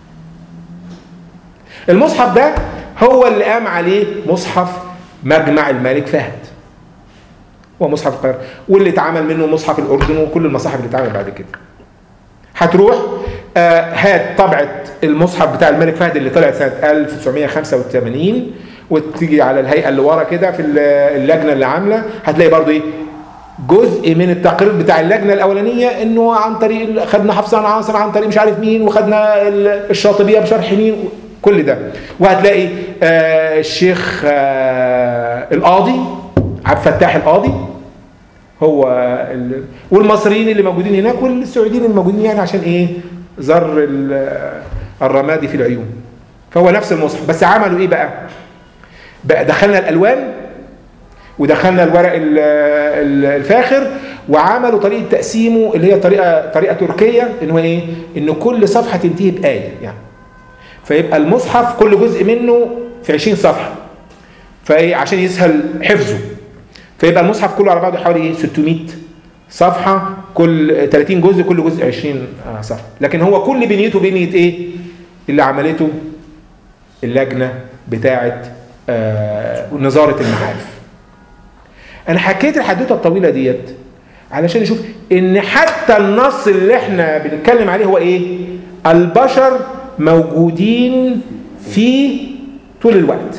المصحف ده هو اللي قام عليه مصحف مجمع الملك فهد ومصحف القاهرة واللي اتعمل منه مصحف الأردن وكل المصاحف اللي اتعمل بعد كده هتروح آه، هات طبعة المصحف بتاع الملك فهد اللي طلعت سنة 1985 وتيجي على الهيئة اللي ورا كده في ال- اللجنة اللي عاملة هتلاقي برضو ايه جزء من التقرير بتاع اللجنة الأولانية إنه عن طريق ال- خدنا حفص عن عاصم عن طريق مش عارف مين وخدنا ال- الشاطبية بشرح مين كل ده وهتلاقي آه الشيخ آه القاضي عبد الفتاح القاضي هو ال... والمصريين اللي موجودين هناك والسعوديين اللي موجودين يعني عشان ايه زر ال- الرمادي في العيون فهو نفس المصحف بس عملوا ايه بقى بقى دخلنا الالوان ودخلنا الورق ال- ال- الفاخر وعملوا طريقه تقسيمه اللي هي طريقه طريقه تركيه ان هو ايه ان كل صفحه تنتهي بايه يعني فيبقى المصحف كل جزء منه في 20 صفحه فايه عشان يسهل حفظه فيبقى المصحف كله على بعضه حوالي ايه 600 صفحه كل 30 جزء كل جزء 20 آه، صفحه لكن هو كل بنيته بنيه ايه اللي عملته اللجنه بتاعه آه، نظاره المعارف انا حكيت الحدوته الطويله ديت علشان نشوف ان حتى النص اللي احنا بنتكلم عليه هو ايه البشر موجودين فيه طول الوقت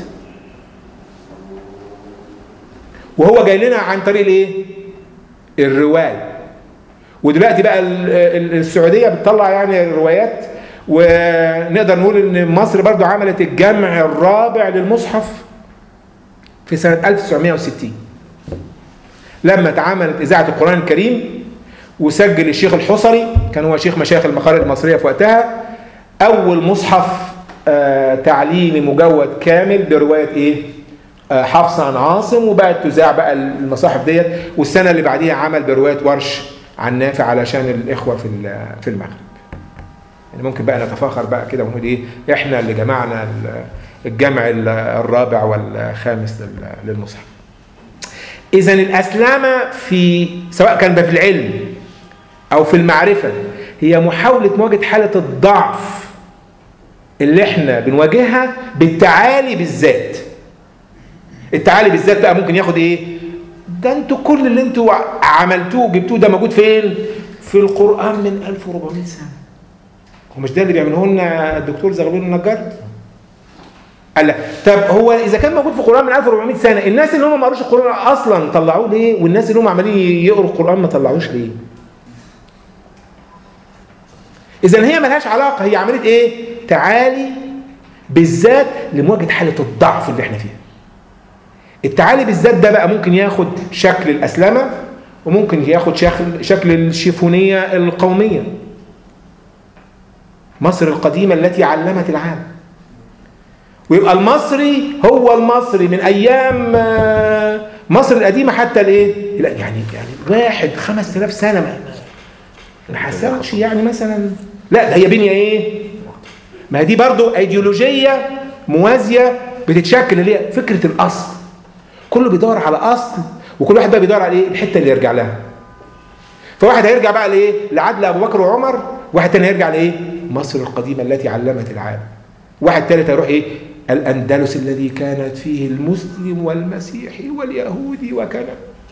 وهو جاي لنا عن طريق الايه الروايه ودلوقتي بقى ال- ال- السعوديه بتطلع يعني روايات ونقدر نقول ان مصر برضو عملت الجمع الرابع للمصحف في سنه 1960 لما اتعملت اذاعه القران الكريم وسجل الشيخ الحصري كان هو شيخ مشايخ المخارج المصريه في وقتها اول مصحف آه، تعليمي مجود كامل بروايه ايه آه، حفص عن عاصم وبقت تذاع بقى المصاحف ديت والسنه اللي بعديها عمل بروايه ورش عن نافع علشان الاخوه في ال- في المغرب يعني ممكن بقى نتفاخر بقى كده ونقول ايه احنا اللي جمعنا ال- الجمع ال- الرابع والخامس لل- للمصحف اذا الاسلامه في سواء كان بقى في العلم او في المعرفه هي محاوله مواجهه حاله الضعف اللي احنا بنواجهها بالتعالي بالذات التعالي بالذات بقى ممكن ياخد ايه ده انتوا كل اللي انتوا عملتوه جبتوه ده موجود فين في القران من 1400 سنه هو مش ده اللي بيعمله لنا الدكتور زغلول النجار قال لا طب هو اذا كان موجود في القران من 1400 سنه الناس اللي هم ما قروش القران اصلا طلعوه ليه والناس اللي هم عمالين يقروا القران ما طلعوش ليه اذا هي ملهاش علاقه هي عمليه ايه تعالي بالذات لمواجهه حاله الضعف اللي احنا فيها التعالي بالذات ده بقى ممكن ياخد شكل الاسلمه وممكن ياخد شكل شكل الشيفونيه القوميه مصر القديمه التي علمت العالم ويبقى المصري هو المصري من ايام آه، مصر القديمه حتى الايه لا يعني يعني واحد 5000 سنه ما ما حصلش يعني مثلا لا ده هي بنيه ايه ما هي دي برضو ايديولوجيه موازيه بتتشكل اللي هي فكره الاصل كله بيدور على اصل وكل واحد بقى بيدور على ايه الحته اللي يرجع لها فواحد هيرجع بقى لايه لعدل ابو بكر وعمر واحد تاني هيرجع لايه مصر القديمه التي علمت العالم واحد ثالث هيروح ايه الاندلس الذي كانت فيه المسلم والمسيحي واليهودي وكذا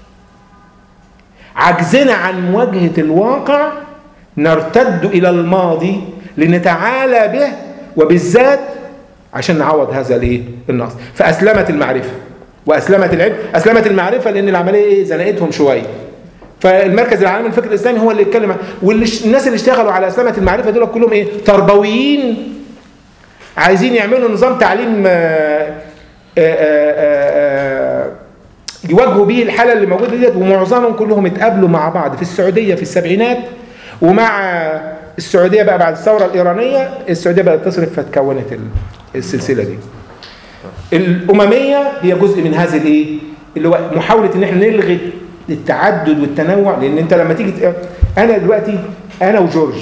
عجزنا عن مواجهه الواقع نرتد الى الماضي لنتعالى به وبالذات عشان نعوض هذا الايه النقص فاسلمت المعرفه واسلمت العلم اسلمت المعرفه لان العمليه ايه زنقتهم شويه فالمركز العالمي للفكر الاسلامي هو اللي يتكلم والناس اللي اشتغلوا على اسلمه المعرفه دول كلهم ايه تربويين عايزين يعملوا نظام تعليم آآ آآ آآ يواجهوا بيه الحاله اللي موجوده ديت ومعظمهم كلهم اتقابلوا مع بعض في السعوديه في السبعينات ومع السعوديه بقى بعد الثوره الايرانيه السعوديه بقت تصرف فتكونت السلسله دي. الامميه هي جزء من هذه الايه؟ اللي هو محاوله ان احنا نلغي التعدد والتنوع لان انت لما تيجي ت- انا دلوقتي انا وجورج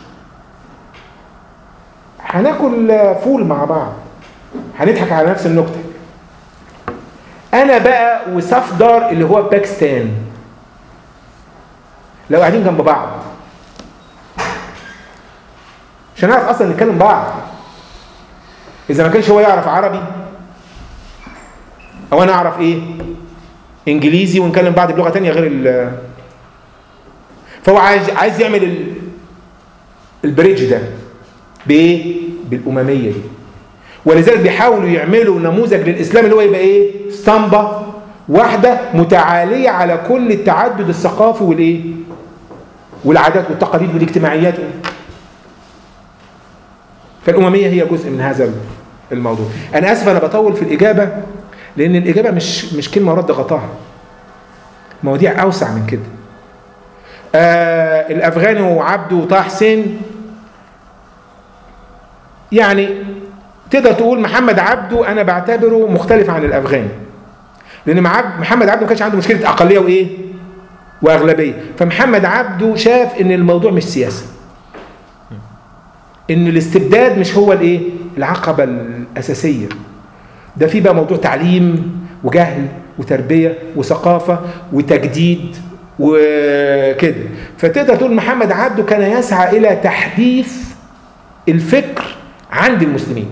هناكل فول مع بعض هنضحك على نفس النكته انا بقى وصفدر اللي هو باكستان لو قاعدين جنب بعض مش هنعرف اصلا نتكلم بعض اذا ما كانش هو يعرف عربي او انا اعرف ايه انجليزي ونكلم بعض بلغه تانية غير ال فهو عايز عايز يعمل ال... البريدج ده بايه بالامميه دي ولذلك بيحاولوا يعملوا نموذج للاسلام اللي هو يبقى ايه اسطمبه واحده متعاليه على كل التعدد الثقافي والايه والعادات والتقاليد والاجتماعيات فالامميه هي جزء من هذا الموضوع انا اسف انا بطول في الاجابه لان الاجابه مش مش كلمه ورد غطاها مواضيع اوسع من كده آه الافغاني وعبده وطه حسين يعني تقدر تقول محمد عبده انا بعتبره مختلف عن الافغاني لان مع محمد عبده ما كانش عنده مشكله اقليه وايه واغلبيه فمحمد عبده شاف ان الموضوع مش سياسه ان الاستبداد مش هو الايه العقبه الاساسيه ده في بقى موضوع تعليم وجهل وتربيه وثقافه وتجديد وكده فتقدر تقول محمد عبده كان يسعى الى تحديث الفكر عند المسلمين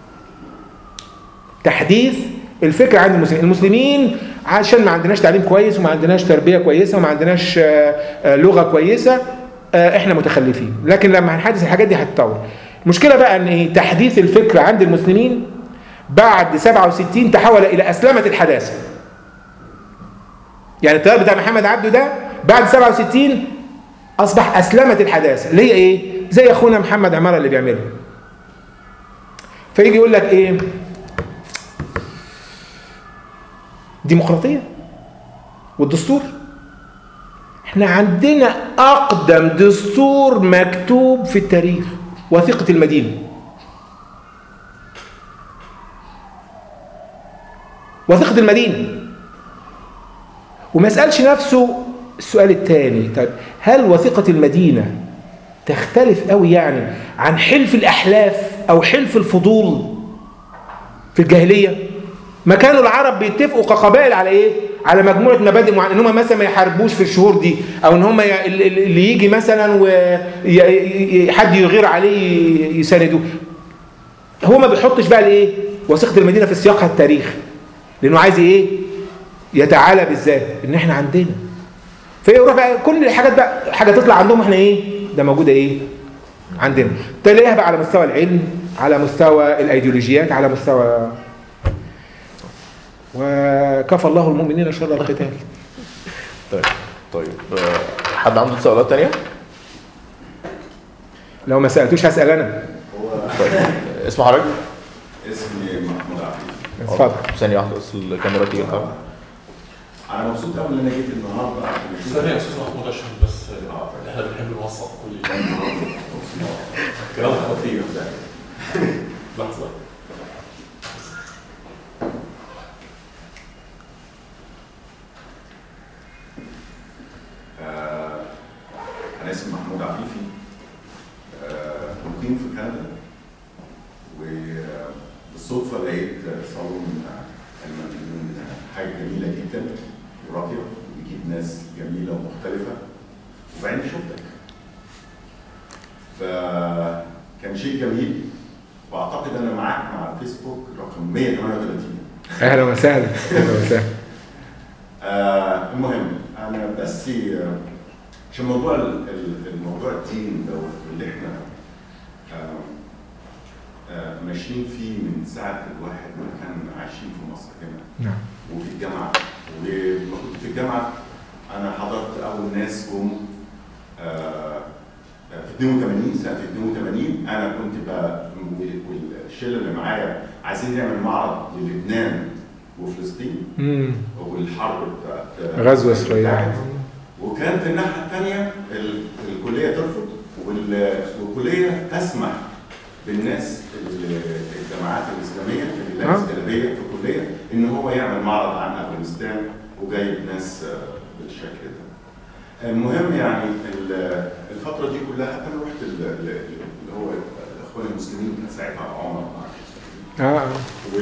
تحديث الفكر عند المسلمين المسلمين عشان ما عندناش تعليم كويس وما عندناش تربيه كويسه وما عندناش آه، آه، لغه كويسه آه، احنا متخلفين لكن لما هنحدث الحاجات دي هتتطور مشكلة بقى ان ايه تحديث الفكر عند المسلمين بعد 67 تحول الى اسلمة الحداثة يعني التيار بتاع محمد عبده ده بعد 67 اصبح اسلمة الحداثة اللي هي ايه زي اخونا محمد عمارة اللي بيعمله فيجي يقول لك ايه ديمقراطية والدستور احنا عندنا اقدم دستور مكتوب في التاريخ وثيقة المدينة وثيقة المدينة وما يسألش نفسه السؤال الثاني طيب هل وثيقة المدينة تختلف قوي يعني عن حلف الأحلاف أو حلف الفضول في الجاهلية ما كانوا العرب بيتفقوا كقبائل على ايه على مجموعه مبادئ معينه ان هم مثلا ما يحاربوش في الشهور دي او ان هم ي... اللي يجي مثلا وحد يغير عليه يساندوه هو ما بيحطش بقى الايه وثيقه المدينه في سياقها التاريخي لانه عايز ايه يتعالى بالذات ان احنا عندنا فيروح بقى كل الحاجات بقى حاجه تطلع عندهم احنا ايه ده موجوده ايه عندنا تلاقيها بقى على مستوى العلم على مستوى الايديولوجيات على مستوى وكفى الله المؤمنين شر القتال طيب طيب آه، حد عنده تساؤلات تانية؟ لو ما سالتوش هسال انا طيب اسم حضرتك؟ اسمي محمود عفيف اتفضل ثانية واحدة بس الكاميرا تيجي طبعا. انا مبسوط قوي ان انا جيت النهارده عشان أشوف- ثانية يا استاذ محمود عشان بس احنا بنحب نوثق كل كلام خطير ده. لحظة آه، انا اسمي محمود عفيفي آه، مقيم في كندا وبالصدفه لقيت صالون المنزلون حاجه جميله جدا وراقيه وبيجيب ناس جميله ومختلفه وبعدين شفتك فكان شيء جميل واعتقد انا معاك مع الفيسبوك رقم 138 اهلا وسهلا اهلا وسهلا آه المهم انا بس آه، عشان موضوع ال- ال- الموضوع الدين دوت واللي احنا آه آه ماشيين فيه من ساعه الواحد ما كان عايشين في مصر هنا نعم وفي الجامعه ولما كنت في الجامعه انا حضرت اول ناس جم آه، في 82 سنه 82 انا كنت بقى والشله اللي معايا عايزين نعمل معرض للبنان وفلسطين امم والحرب بتاعت غزوه اسرائيل وكان في الناحيه الثانيه الكليه ترفض وال- والكليه تسمح بالناس ال- الجامعات الاسلاميه اللي آه. لابس جلابيه في الكليه ان هو يعمل معرض عن افغانستان وجايب ناس آه، بالشكل ده. المهم يعني ال- الفتره دي كلها حتى انا رحت ال- ال- اللي هو الاخوان المسلمين كان ساعتها عمر ما أعرفش. اه و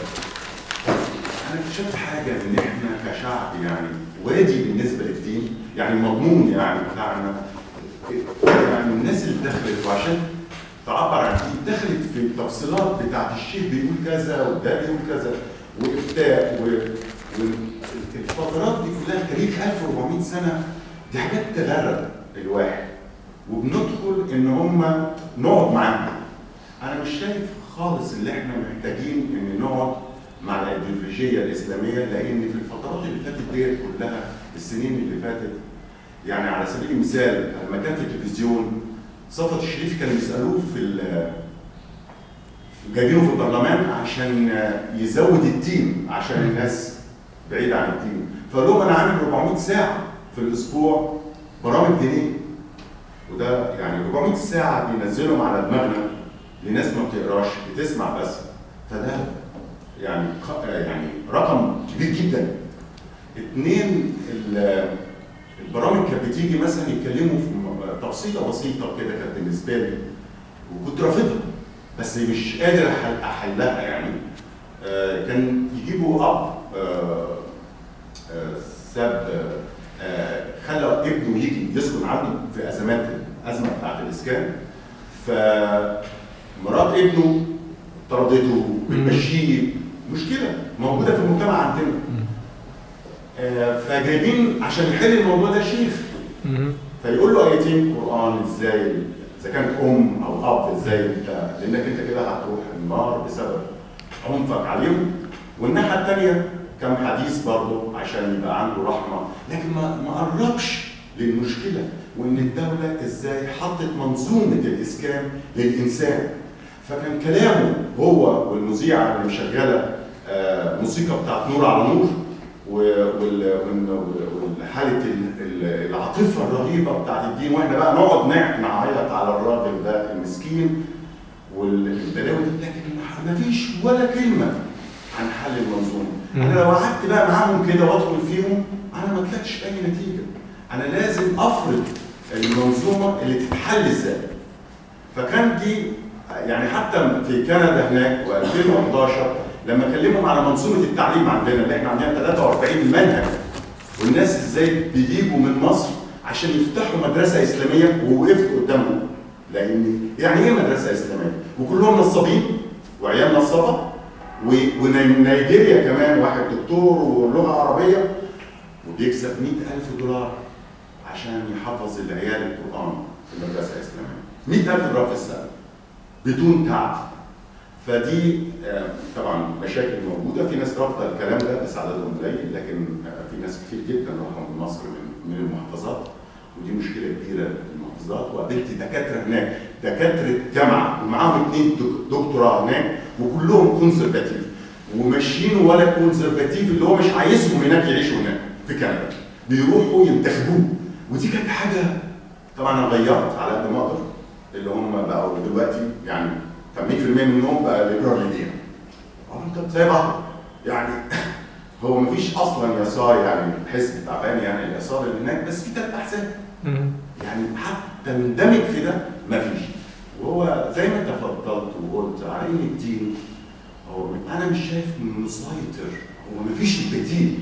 انا اكتشفت حاجه ان احنا كشعب يعني وادي بالنسبه للدين يعني المضمون يعني بتاعنا يعني الناس اللي دخلت وعشان تعبر عن الدين دخلت في التفصيلات بتاعت الشيخ بيقول كذا وده بيقول كذا وافتاء و- والفترات دي كلها تاريخ 1400 سنه دي حاجات تغرب الواحد وبندخل ان هم نقعد معاهم انا مش شايف خالص ان احنا محتاجين ان نقعد مع الايديولوجيه الاسلاميه لان في الفترات اللي فاتت ديت كلها السنين اللي فاتت يعني على سبيل المثال لما كان في التلفزيون صفوت الشريف كانوا يسالوه في ال- جايبينه في البرلمان عشان يزود التيم عشان الناس بعيده عن التيم فقال لهم انا عامل 400 ساعه في الاسبوع برامج دينيه وده يعني 400 ساعه بينزلهم على دماغنا لناس ما بتقراش بتسمع بس فده يعني ق- يعني رقم كبير جدا اثنين ال- البرامج كانت بتيجي مثلا يتكلموا في م- تفصيله بسيطه كده كانت بالنسبه لي وكنت رافضها بس مش قادر أحل- احلها يعني آه، كان يجيبوا اب آه، آه، ساب آه، آه، خلى ابنه يجي يسكن عنده في ازمات الازمه بتاعت الاسكان فمرات ابنه طردته بتمشيه مشكله موجوده في المجتمع عندنا آه، فجايبين عشان يحل الموضوع ده شيخ مم. فيقول له ايتين قران ازاي اذا كانت ام او اب ازاي انت لانك انت كده هتروح النار بسبب عنفك عليهم والناحيه الثانيه كان حديث برضه عشان يبقى عنده رحمه لكن ما ما قربش للمشكله وان الدوله ازاي حطت منظومه الاسكان للانسان فكان كلامه هو والمذيعه اللي مشغله آه، موسيقى بتاعت نور على نور و- وال- وال- وحاله ال- ال- العاطفه الرهيبه بتاعت الدين واحنا بقى نقعد نع- نعيط على الراجل ده المسكين والبلاوي دي لكن ما فيش ولا كلمه عن حل المنظومه انا لو قعدت بقى معاهم كده وادخل فيهم انا ما طلعتش اي نتيجه انا لازم افرض المنظومه اللي تتحل ازاي فكان دي يعني حتى في كندا هناك و2011 لما كلمهم على منظومه التعليم عندنا اللي احنا عندنا 43 منهج والناس ازاي بيجوا من مصر عشان يفتحوا مدرسه اسلاميه ووقفت قدامهم لان يعني ايه مدرسه اسلاميه؟ وكلهم نصابين وعيال نصابه و- ومن نيجيريا كمان واحد دكتور ولغه عربيه وبيكسب 100000 دولار عشان يحفظ العيال القران في المدرسه الاسلاميه 100000 دولار في السنه بدون تعب فدي آه، طبعا مشاكل موجوده في ناس رافضه الكلام ده بس عددهم قليل لكن آه، في ناس كتير جدا راحوا من مصر من من المحافظات ودي مشكله كبيره في المحافظات وقابلت دكاتره هناك دكاتره جامعه ومعاهم اثنين دكتوراه هناك وكلهم كونسرفاتيف وماشيين ولا كونسرفاتيف اللي هو مش عايزهم هناك يعيشوا هناك في كندا بيروحوا ينتخبوه ودي كانت حاجه طبعا انا غيرت على قد ما اقدر اللي هم بقوا دلوقتي يعني 80% منهم بقى ليبراليين انت زي بعض يعني هو مفيش اصلا يسار يعني حزب تعبان يعني اليسار اللي هناك بس في ثلاث احزاب يعني حتى مندمج في ده مفيش وهو زي ما انت فضلت وقلت على ان الدين هو انا مش شايف انه مسيطر هو مفيش بديل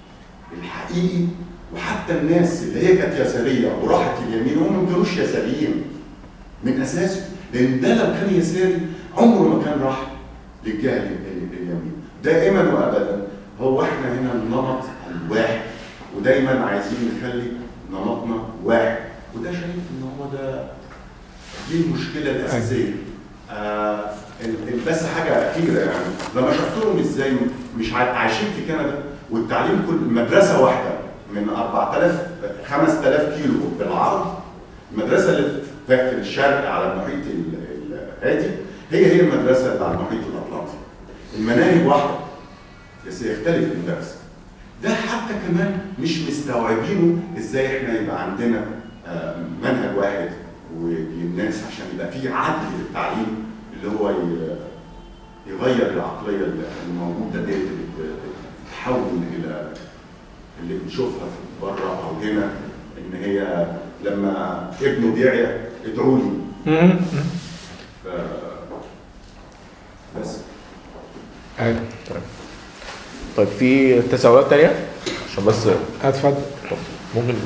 الحقيقي وحتى الناس اللي هي كانت يساريه وراحت اليمين هم ما كانوش يساريين من اساسه لان ده لو كان يساري عمره ما كان راح للجهه ال- ال- اليمين دائما وابدا هو احنا هنا النمط الواحد ودايما عايزين نخلي نمطنا واحد وده شايف ان هو ده دي المشكله الاساسيه آه ال- ال- بس حاجه اخيره يعني لما شفتهم ازاي مش عا- عايشين في كندا والتعليم كل مدرسه واحده من 4000 5000 كيلو بالعرض المدرسه اللي في في الشرق على المحيط ال- الهادي هي هي المدرسه اللي على المحيط الاطلنطي المناهج واحده بس يختلف المدرس ده حتى كمان مش مستوعبينه ازاي احنا يبقى عندنا آه، منهج واحد وللناس عشان يبقى في عدل في التعليم اللي هو ي- يغير العقليه اللي موجوده ديت اللي بت- بتتحول الى اللي بنشوفها في بره او هنا ان هي لما ابنه بيعيا ادعوا لي ف... بس أيوة. طيب في تساؤلات تانية عشان بس اتفضل طب ممكن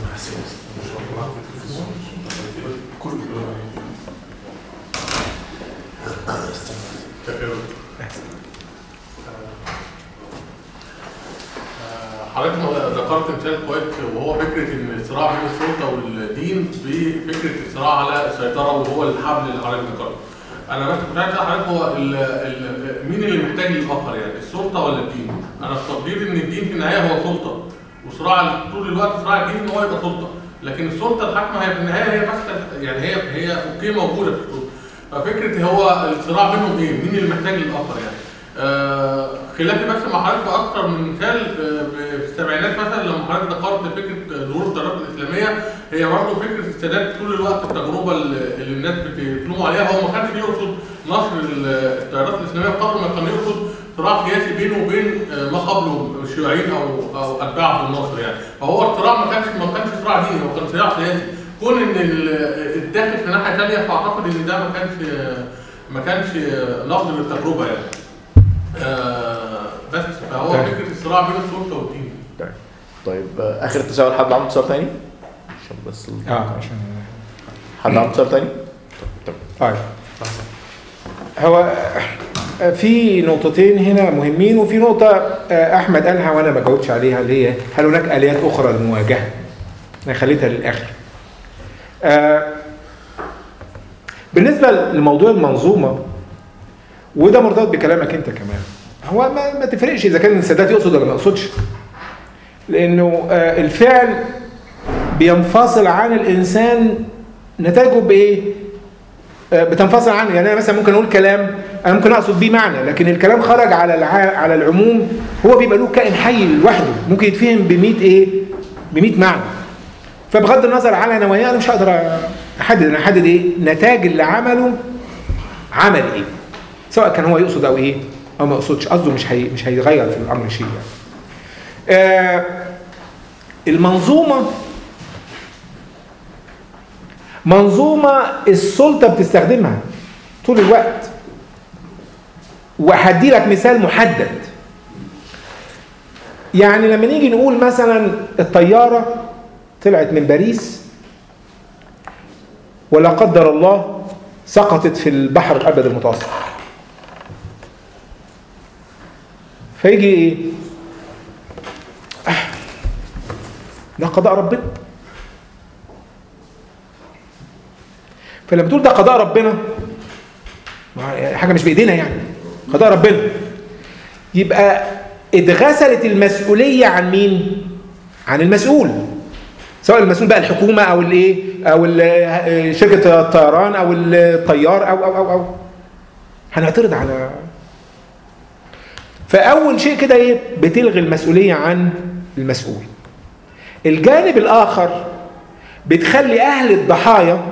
حضرتك ذكرت مثال كويس وهو فكره ان الصراع بين السلطه والدين بفكره الصراع على السيطره وهو الحبل اللي حضرتك ذكرته. انا بس كنت عايز اسال حضرتك هو ال ال مين اللي محتاج للاخر يعني السلطه ولا الدين؟ انا في تقديري ان الدين في النهايه هو سلطه وصراع طول الوقت صراع الدين ان هو يبقى سلطه لكن السلطه الحاكمه هي في النهايه هي بس يعني هي هي اوكي موجوده في السلطه ففكره هو الصراع بينهم ايه؟ مين اللي محتاج للاخر يعني؟ آه خلافي بس مع حضرتك اكتر من مثال آه، في السبعينات مثلا لما حضرتك ذكرت فكره ظهور التيارات الاسلاميه هي برضه فكره السادات طول الوقت التجربه اللي اللي الناس بتلوموا عليها هو ما كانش بيقصد نشر ال- التيارات الاسلاميه بقدر ما كان يقصد صراع سياسي بينه وبين آه، ما قبله الشيوعيين او او اتباع عبد الناصر يعني فهو الصراع ما كانش ما كانش صراع ديني هو كان صراع سياسي كون ان ال- الداخل في ناحيه ثانيه فاعتقد ان ده ما كانش ما كانش نقد للتجربه يعني آه، بس فهو طيب. فكره الصراع بين السلطه والدين طيب طيب آه، اخر تساؤل حد عنده تساؤل تاني؟ عشان بس ال- اه عشان حد عنده تساؤل تاني؟ طب طب طيب هو في نقطتين هنا مهمين وفي نقطة آه، أحمد قالها وأنا ما جاوبتش عليها اللي هي هل هناك آليات أخرى للمواجهة؟ أنا خليتها للآخر. آه، بالنسبه لموضوع المنظومه وده مرتبط بكلامك انت كمان هو ما, ما تفرقش اذا كان السادات يقصد ولا ما يقصدش لانه آه، الفعل بينفصل عن الانسان نتائجه بايه آه، بتنفصل عنه يعني انا مثلا ممكن اقول كلام انا ممكن اقصد بيه معنى لكن الكلام خرج على الع... على العموم هو بيبقى له كائن حي لوحده ممكن يتفهم ب 100 ايه ب 100 معنى فبغض النظر على نواياه انا مش هقدر احدد انا احدد ايه نتاج اللي عمله عمل ايه سواء كان هو يقصد او ايه او ما يقصدش قصده مش هي... مش هيغير في الامر شيء يعني. آه المنظومه منظومه السلطه بتستخدمها طول الوقت وهدي لك مثال محدد يعني لما نيجي نقول مثلا الطياره طلعت من باريس ولا قدر الله سقطت في البحر الابيض المتوسط فيجي ايه آه، ده قضاء ربنا فلما تقول ده قضاء ربنا ما- حاجه مش بايدينا يعني قضاء ربنا يبقى اتغسلت المسؤوليه عن مين عن المسؤول سواء المسؤول بقى الحكومه او الايه او ال- شركه الطيران او الطيار او او او او هنعترض على فاول شيء كده ايه بتلغي المسؤوليه عن المسؤول الجانب الاخر بتخلي اهل الضحايا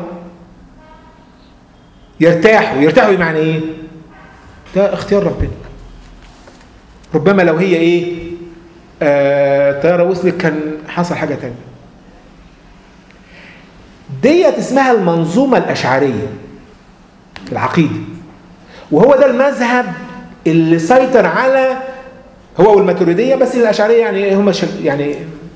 يرتاحوا يرتاحوا بمعنى ايه ده اختيار ربنا ربما لو هي ايه آه طياره وصلت كان حصل حاجه تانية ديت اسمها المنظومه الاشعريه في العقيده وهو ده المذهب اللي سيطر على هو والماتريديه بس الاشعريه يعني هم شب- يعني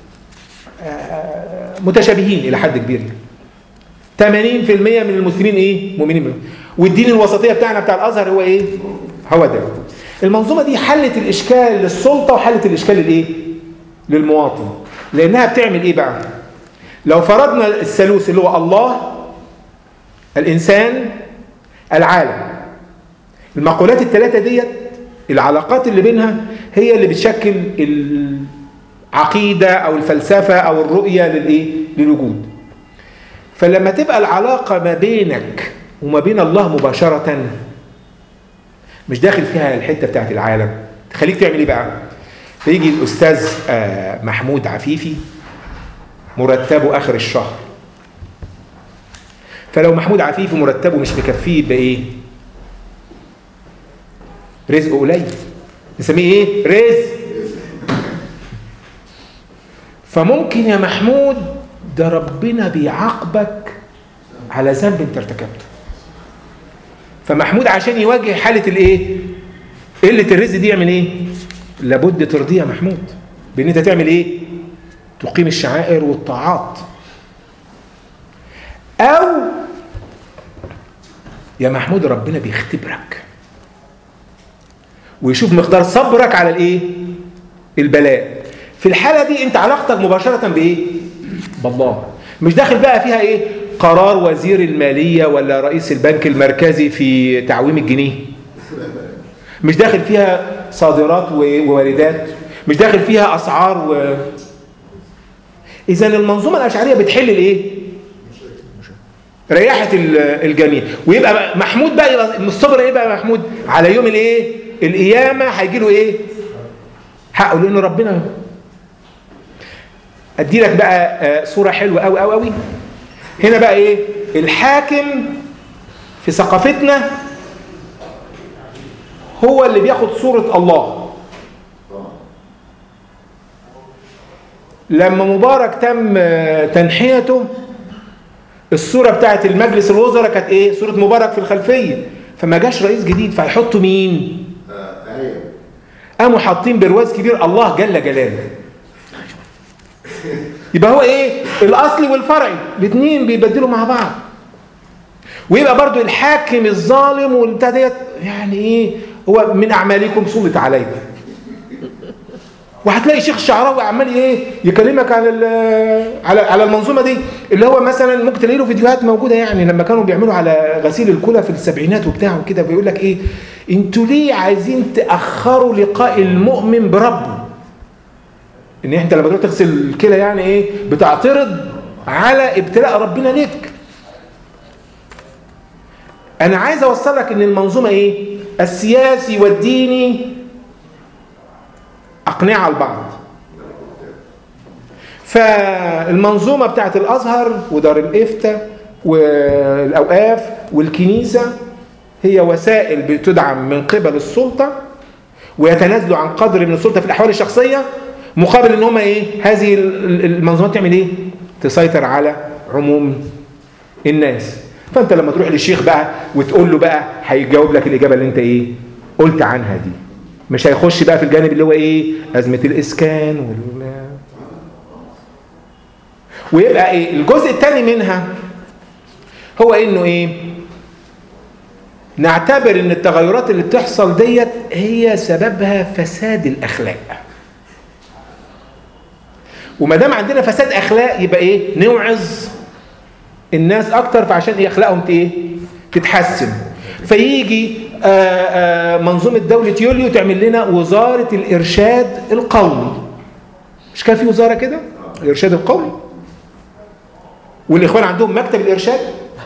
آه، متشابهين الى حد كبير يعني 80% من المسلمين ايه مؤمنين منهم والدين الوسطيه بتاعنا بتاع الازهر هو ايه هو ده المنظومه دي حلت الاشكال للسلطه وحلت الاشكال للايه للمواطن لانها بتعمل ايه بقى لو فرضنا الثالوث اللي هو الله الانسان العالم المقولات الثلاثه ديت العلاقات اللي بينها هي اللي بتشكل العقيده او الفلسفه او الرؤيه للايه للوجود فلما تبقى العلاقه ما بينك وما بين الله مباشره مش داخل فيها الحته بتاعت العالم تخليك تعمل ايه بقى فيجي الاستاذ آه، محمود عفيفي مرتبه اخر الشهر فلو محمود عفيفي مرتبه مش مكفيه يبقى ايه رزقه قليل نسميه ايه رزق فممكن يا محمود ده ربنا بيعاقبك على ذنب انت ارتكبته فمحمود عشان يواجه حاله الايه قله الرزق دي يعمل ايه لابد ترضيه يا محمود بان انت تعمل ايه تقيم الشعائر والطاعات او يا محمود ربنا بيختبرك ويشوف مقدار صبرك على الايه البلاء في الحاله دي انت علاقتك مباشره بايه بالله مش داخل بقى فيها ايه قرار وزير الماليه ولا رئيس البنك المركزي في تعويم الجنيه مش داخل فيها صادرات وواردات مش داخل فيها اسعار و... اذا المنظومه الاشعريه بتحل الايه ريحت ال- الجميع ويبقى محمود بقى يبقى الصبر ايه بقى محمود على يوم الايه القيامه هيجي له ايه حقه لان ربنا ادي لك بقى آه، صوره حلوه قوي قوي قوي هنا بقى ايه الحاكم في ثقافتنا هو اللي بياخد صوره الله لما مبارك تم آه، تنحيته الصوره بتاعت المجلس الوزراء كانت ايه صوره مبارك في الخلفيه فما جاش رئيس جديد فيحطوا مين ايوه قاموا حاطين برواز كبير الله جل جلاله يبقى هو ايه الاصلي والفرعي الاثنين بيبدلوا مع بعض ويبقى برضو الحاكم الظالم والبتاع ديت يعني ايه هو من اعمالكم سلط عليكم وهتلاقي شيخ الشعراوي عمال ايه يكلمك على ال- على على المنظومه دي اللي هو مثلا ممكن تلاقي له فيديوهات موجوده يعني لما كانوا بيعملوا على غسيل الكلى في السبعينات وبتاع وكده بيقول لك ايه انتوا ليه عايزين تاخروا لقاء المؤمن بربه ان انت لما تروح تغسل الكلى يعني ايه بتعترض على ابتلاء ربنا لك انا عايز اوصل لك ان المنظومه ايه السياسي والديني اقنعه البعض فالمنظومه بتاعت الازهر ودار الافتاء والاوقاف والكنيسه هي وسائل بتدعم من قبل السلطه ويتنازلوا عن قدر من السلطه في الاحوال الشخصيه مقابل ان هم ايه هذه ال- ال- المنظومات تعمل ايه تسيطر على عموم الناس فانت لما تروح للشيخ بقى وتقول له بقى هيجاوب لك الاجابه اللي انت ايه قلت عنها دي مش هيخش بقى في الجانب اللي هو ايه ازمه الاسكان وال ويبقى ايه الجزء الثاني منها هو انه ايه نعتبر ان التغيرات اللي بتحصل ديت هي سببها فساد الاخلاق وما دام عندنا فساد اخلاق يبقى ايه نوعظ الناس اكتر فعشان ايه اخلاقهم ت- ايه تتحسن فيجي آه، آه، منظومه دوله يوليو تعمل لنا وزاره الارشاد القومي مش كان في وزاره كده الارشاد القومي والاخوان عندهم مكتب الارشاد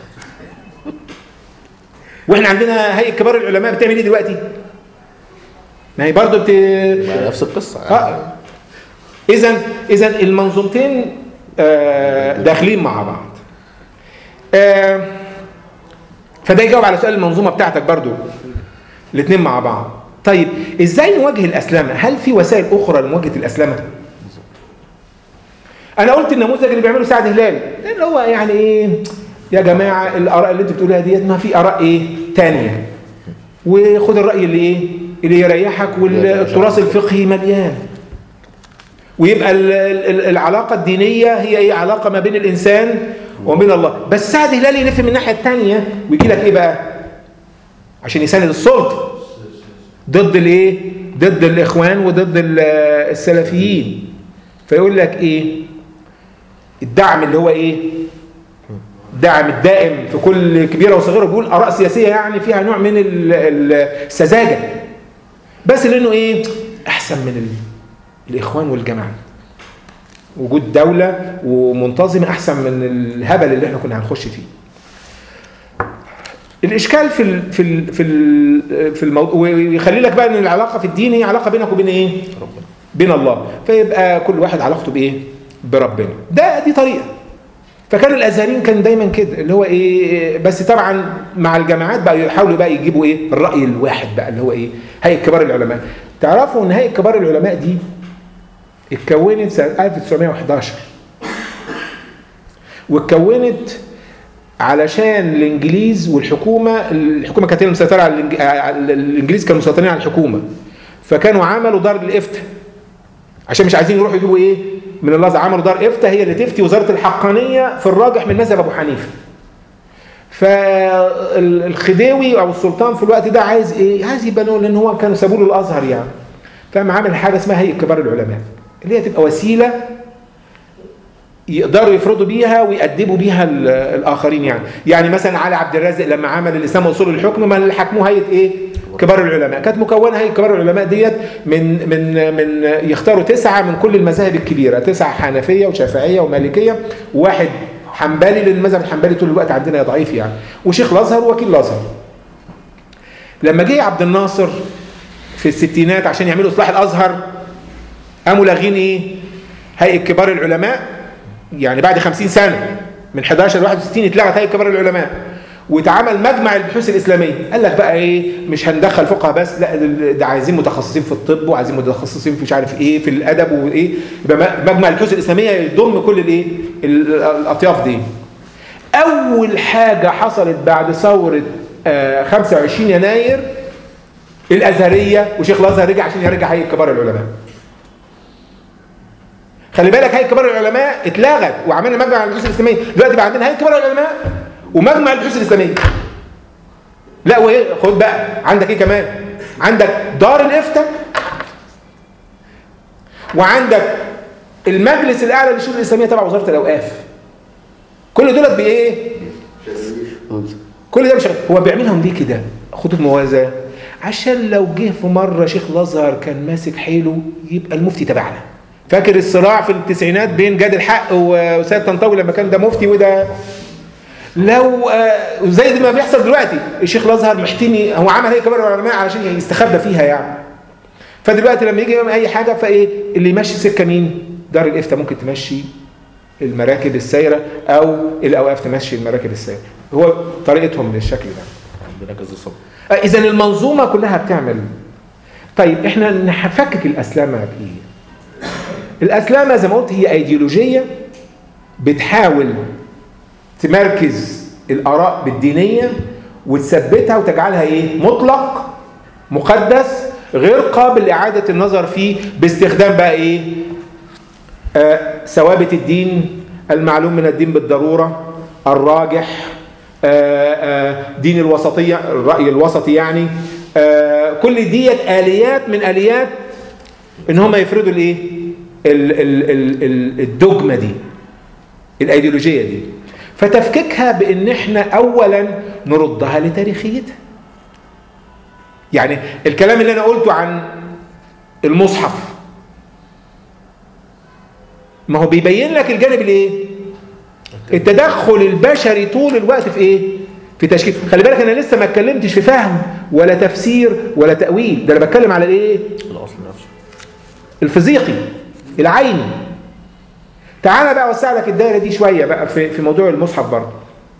واحنا عندنا هيئه كبار العلماء بتعمل ايه دلوقتي ما هي برضه بت... نفس القصه اه اذا اذا المنظومتين آه، داخلين مع بعض آه، فده يجاوب على سؤال المنظومه بتاعتك برضو الاثنين مع بعض طيب ازاي نواجه الاسلمه هل في وسائل اخرى لمواجهه الاسلمه انا قلت النموذج اللي بيعمله سعد هلال اللي هو يعني ايه يا جماعه الاراء اللي انت بتقولها ديت ما في اراء ايه تانية وخد الراي اللي ايه اللي يريحك والتراث الفقهي مليان ويبقى ال- ال- العلاقه الدينيه هي ايه علاقه ما بين الانسان وبين الله بس سعد هلال يلف من الناحيه الثانيه ويجي لك ايه بقى عشان يساند السلطه ضد الايه ضد الاخوان وضد ال- السلفيين فيقول لك ايه الدعم اللي هو ايه دعم الدائم في كل كبيره وصغيره بيقول اراء سياسيه يعني فيها نوع من ال- ال- السذاجه بس لانه ايه احسن من ال- الاخوان والجماعه وجود دوله ومنتظمه احسن من الهبل اللي احنا كنا هنخش فيه الاشكال في ال في ال في ال في الموضوع ويخلي لك بقى ان العلاقه في الدين هي علاقه بينك وبين ايه ربنا بين الله فيبقى كل واحد علاقته بايه بربنا ده دي طريقه فكان الازهريين كان دايما كده اللي هو ايه بس طبعا مع الجامعات بقى يحاولوا بقى يجيبوا ايه الراي الواحد بقى اللي هو ايه هيئه كبار العلماء تعرفوا ان هيئه كبار العلماء دي اتكونت سنه 1911 واتكونت علشان الانجليز والحكومه الحكومه كانت هي المسيطره على الإنج- على الانجليز كانوا مسيطرين على الحكومه فكانوا عملوا دار الافتاء عشان مش عايزين يروحوا يجيبوا ايه من الازهر عملوا دار افتاء هي اللي تفتي وزاره الحقانيه في الراجح من مذهب ابو حنيفه فالخديوي او السلطان في الوقت ده عايز ايه عايز يبقى له لان هو كانوا سابوا له الازهر يعني فقام عامل حاجه اسمها هيئه كبار العلماء اللي هي تبقى وسيله يقدروا يفرضوا بيها ويأدبوا بيها ال- الاخرين يعني يعني مثلا علي عبد الرازق لما عمل الاسلام واصول الحكم ما اللي حكموه هيئه ايه كبار العلماء كانت مكونه هيئه كبار العلماء ديت من من من يختاروا تسعه من كل المذاهب الكبيره تسعه حنفيه وشافعيه ومالكيه وواحد حنبلي لان المذهب الحنبلي طول الوقت عندنا ضعيف يعني وشيخ الازهر ووكيل الازهر لما جه عبد الناصر في الستينات عشان يعملوا اصلاح الازهر قاموا لاغين ايه هيئه كبار العلماء يعني بعد 50 سنه من 11 ل 61 اتلغت هيئه كبار العلماء واتعمل مجمع البحوث الاسلاميه قال لك بقى ايه مش هندخل فقهاء بس لا ده- ده عايزين متخصصين في الطب وعايزين متخصصين في مش عارف ايه في الادب وايه يبقى م- مجمع البحوث الاسلاميه يضم كل الايه ال- الاطياف دي اول حاجه حصلت بعد ثوره آه، 25 يناير الازهريه وشيخ الازهر رجع عشان يرجع هيئه كبار العلماء خلي بالك هيئه كبار العلماء اتلغت وعملنا مجمع البحوث الاسلاميه دلوقتي بقى عندنا هيئه كبار العلماء ومجمع البحوث الاسلاميه لا وايه خد بقى عندك ايه كمان عندك دار الافتاء وعندك المجلس الاعلى للشؤون الاسلاميه تبع وزاره الاوقاف كل دولت بايه كل ده مش هو بيعملهم ليه كده خطوط موازاه عشان لو جه في مره شيخ الازهر كان ماسك حيله يبقى المفتي تبعنا فاكر الصراع في التسعينات بين جاد الحق و- وسيد طنطاوي لما كان ده مفتي وده لو آه، زي ما بيحصل دلوقتي الشيخ الازهر محتمي هو عمل هي كبار العلماء علشان يستخبى فيها يعني فدلوقتي لما يجي يعمل اي حاجه فايه اللي يمشي سكه مين دار الافتاء ممكن تمشي المراكب السايره او الاوقاف تمشي المراكب السايره هو طريقتهم للشكل ده ربنا يجزيه الصبر اذا المنظومه كلها بتعمل طيب احنا نفكك الاسلامه بايه الاسلامه زي ما قلت هي ايديولوجيه بتحاول تمركز الاراء بالدينيه وتثبتها وتجعلها ايه مطلق مقدس غير قابل لاعاده النظر فيه باستخدام بقى ايه آه ثوابت الدين المعلوم من الدين بالضروره الراجح آه آه دين الوسطيه الراي الوسطي يعني آه كل ديت اليات من اليات ان هم يفرضوا الايه ال- ال- ال- ال- الدogma دي الايديولوجيه دي فتفكيكها بان احنا اولا نردها لتاريخيتها يعني الكلام اللي انا قلته عن المصحف ما هو بيبين لك الجانب الايه التدخل البشري طول الوقت في ايه في تشكيل خلي بالك انا لسه ما اتكلمتش في فهم ولا تفسير ولا تاويل ده انا بتكلم على الايه الاصل نفسه الفيزيقي العيني تعالى بقى اوسع لك الدايره دي شويه بقى في في موضوع المصحف برضه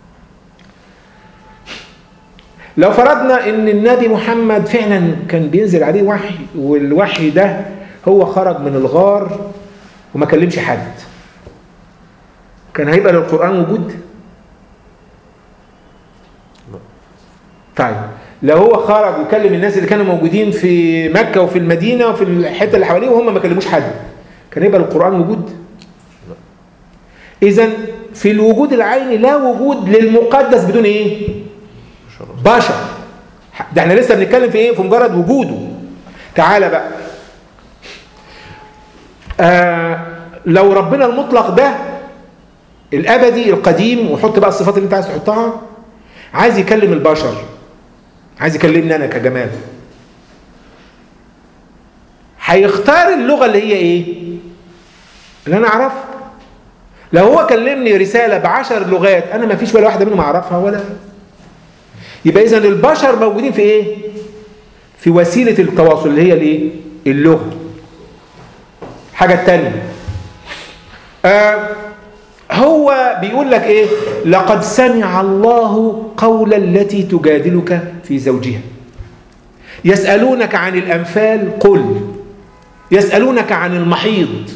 لو فرضنا ان النبي محمد فعلا كان بينزل عليه وحي والوحي ده هو خرج من الغار وما كلمش حد كان هيبقى للقران وجود طيب لو هو خرج وكلم الناس اللي كانوا موجودين في مكة وفي المدينة وفي الحتة اللي حواليه وهم ما كلموش حد كان يبقى القرآن وجود إذا في الوجود العيني لا وجود للمقدس بدون إيه بشر ده احنا لسه بنتكلم في إيه في مجرد وجوده تعالى بقى آه لو ربنا المطلق ده الأبدي القديم وحط بقى الصفات اللي أنت عايز تحطها عايز يكلم البشر عايز يكلمني انا كجمال هيختار اللغه اللي هي ايه اللي انا اعرفها لو هو كلمني رساله بعشر لغات انا ما فيش ولا واحده منهم اعرفها ولا يبقى اذا البشر موجودين في ايه في وسيله التواصل اللي هي الايه اللغه حاجه التانية آه هو بيقول لك ايه لقد سمع الله قول التي تجادلك في زوجها يسألونك عن الأنفال قل يسألونك عن المحيض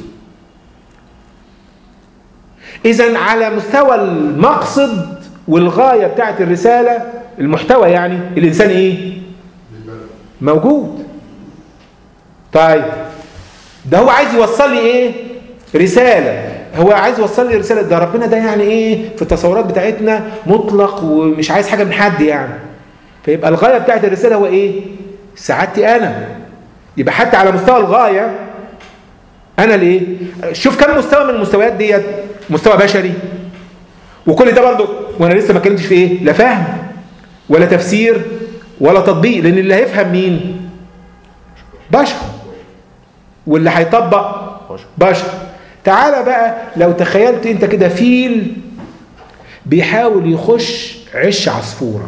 إذا على مستوى المقصد والغاية بتاعت الرسالة المحتوى يعني الإنسان إيه موجود طيب ده هو عايز يوصل لي إيه رسالة هو عايز يوصل لي رسالة ده ربنا ده يعني ايه في التصورات بتاعتنا مطلق ومش عايز حاجة من حد يعني فيبقى الغاية بتاعت الرسالة هو ايه سعادتي انا يبقى حتى على مستوى الغاية انا ليه شوف كم مستوى من المستويات ديت مستوى بشري وكل ده برضه وانا لسه ما اتكلمتش في ايه لا فهم ولا تفسير ولا تطبيق لان اللي هيفهم مين بشر واللي هيطبق بشر تعالى بقى لو تخيلت انت كده فيل بيحاول يخش عش عصفورة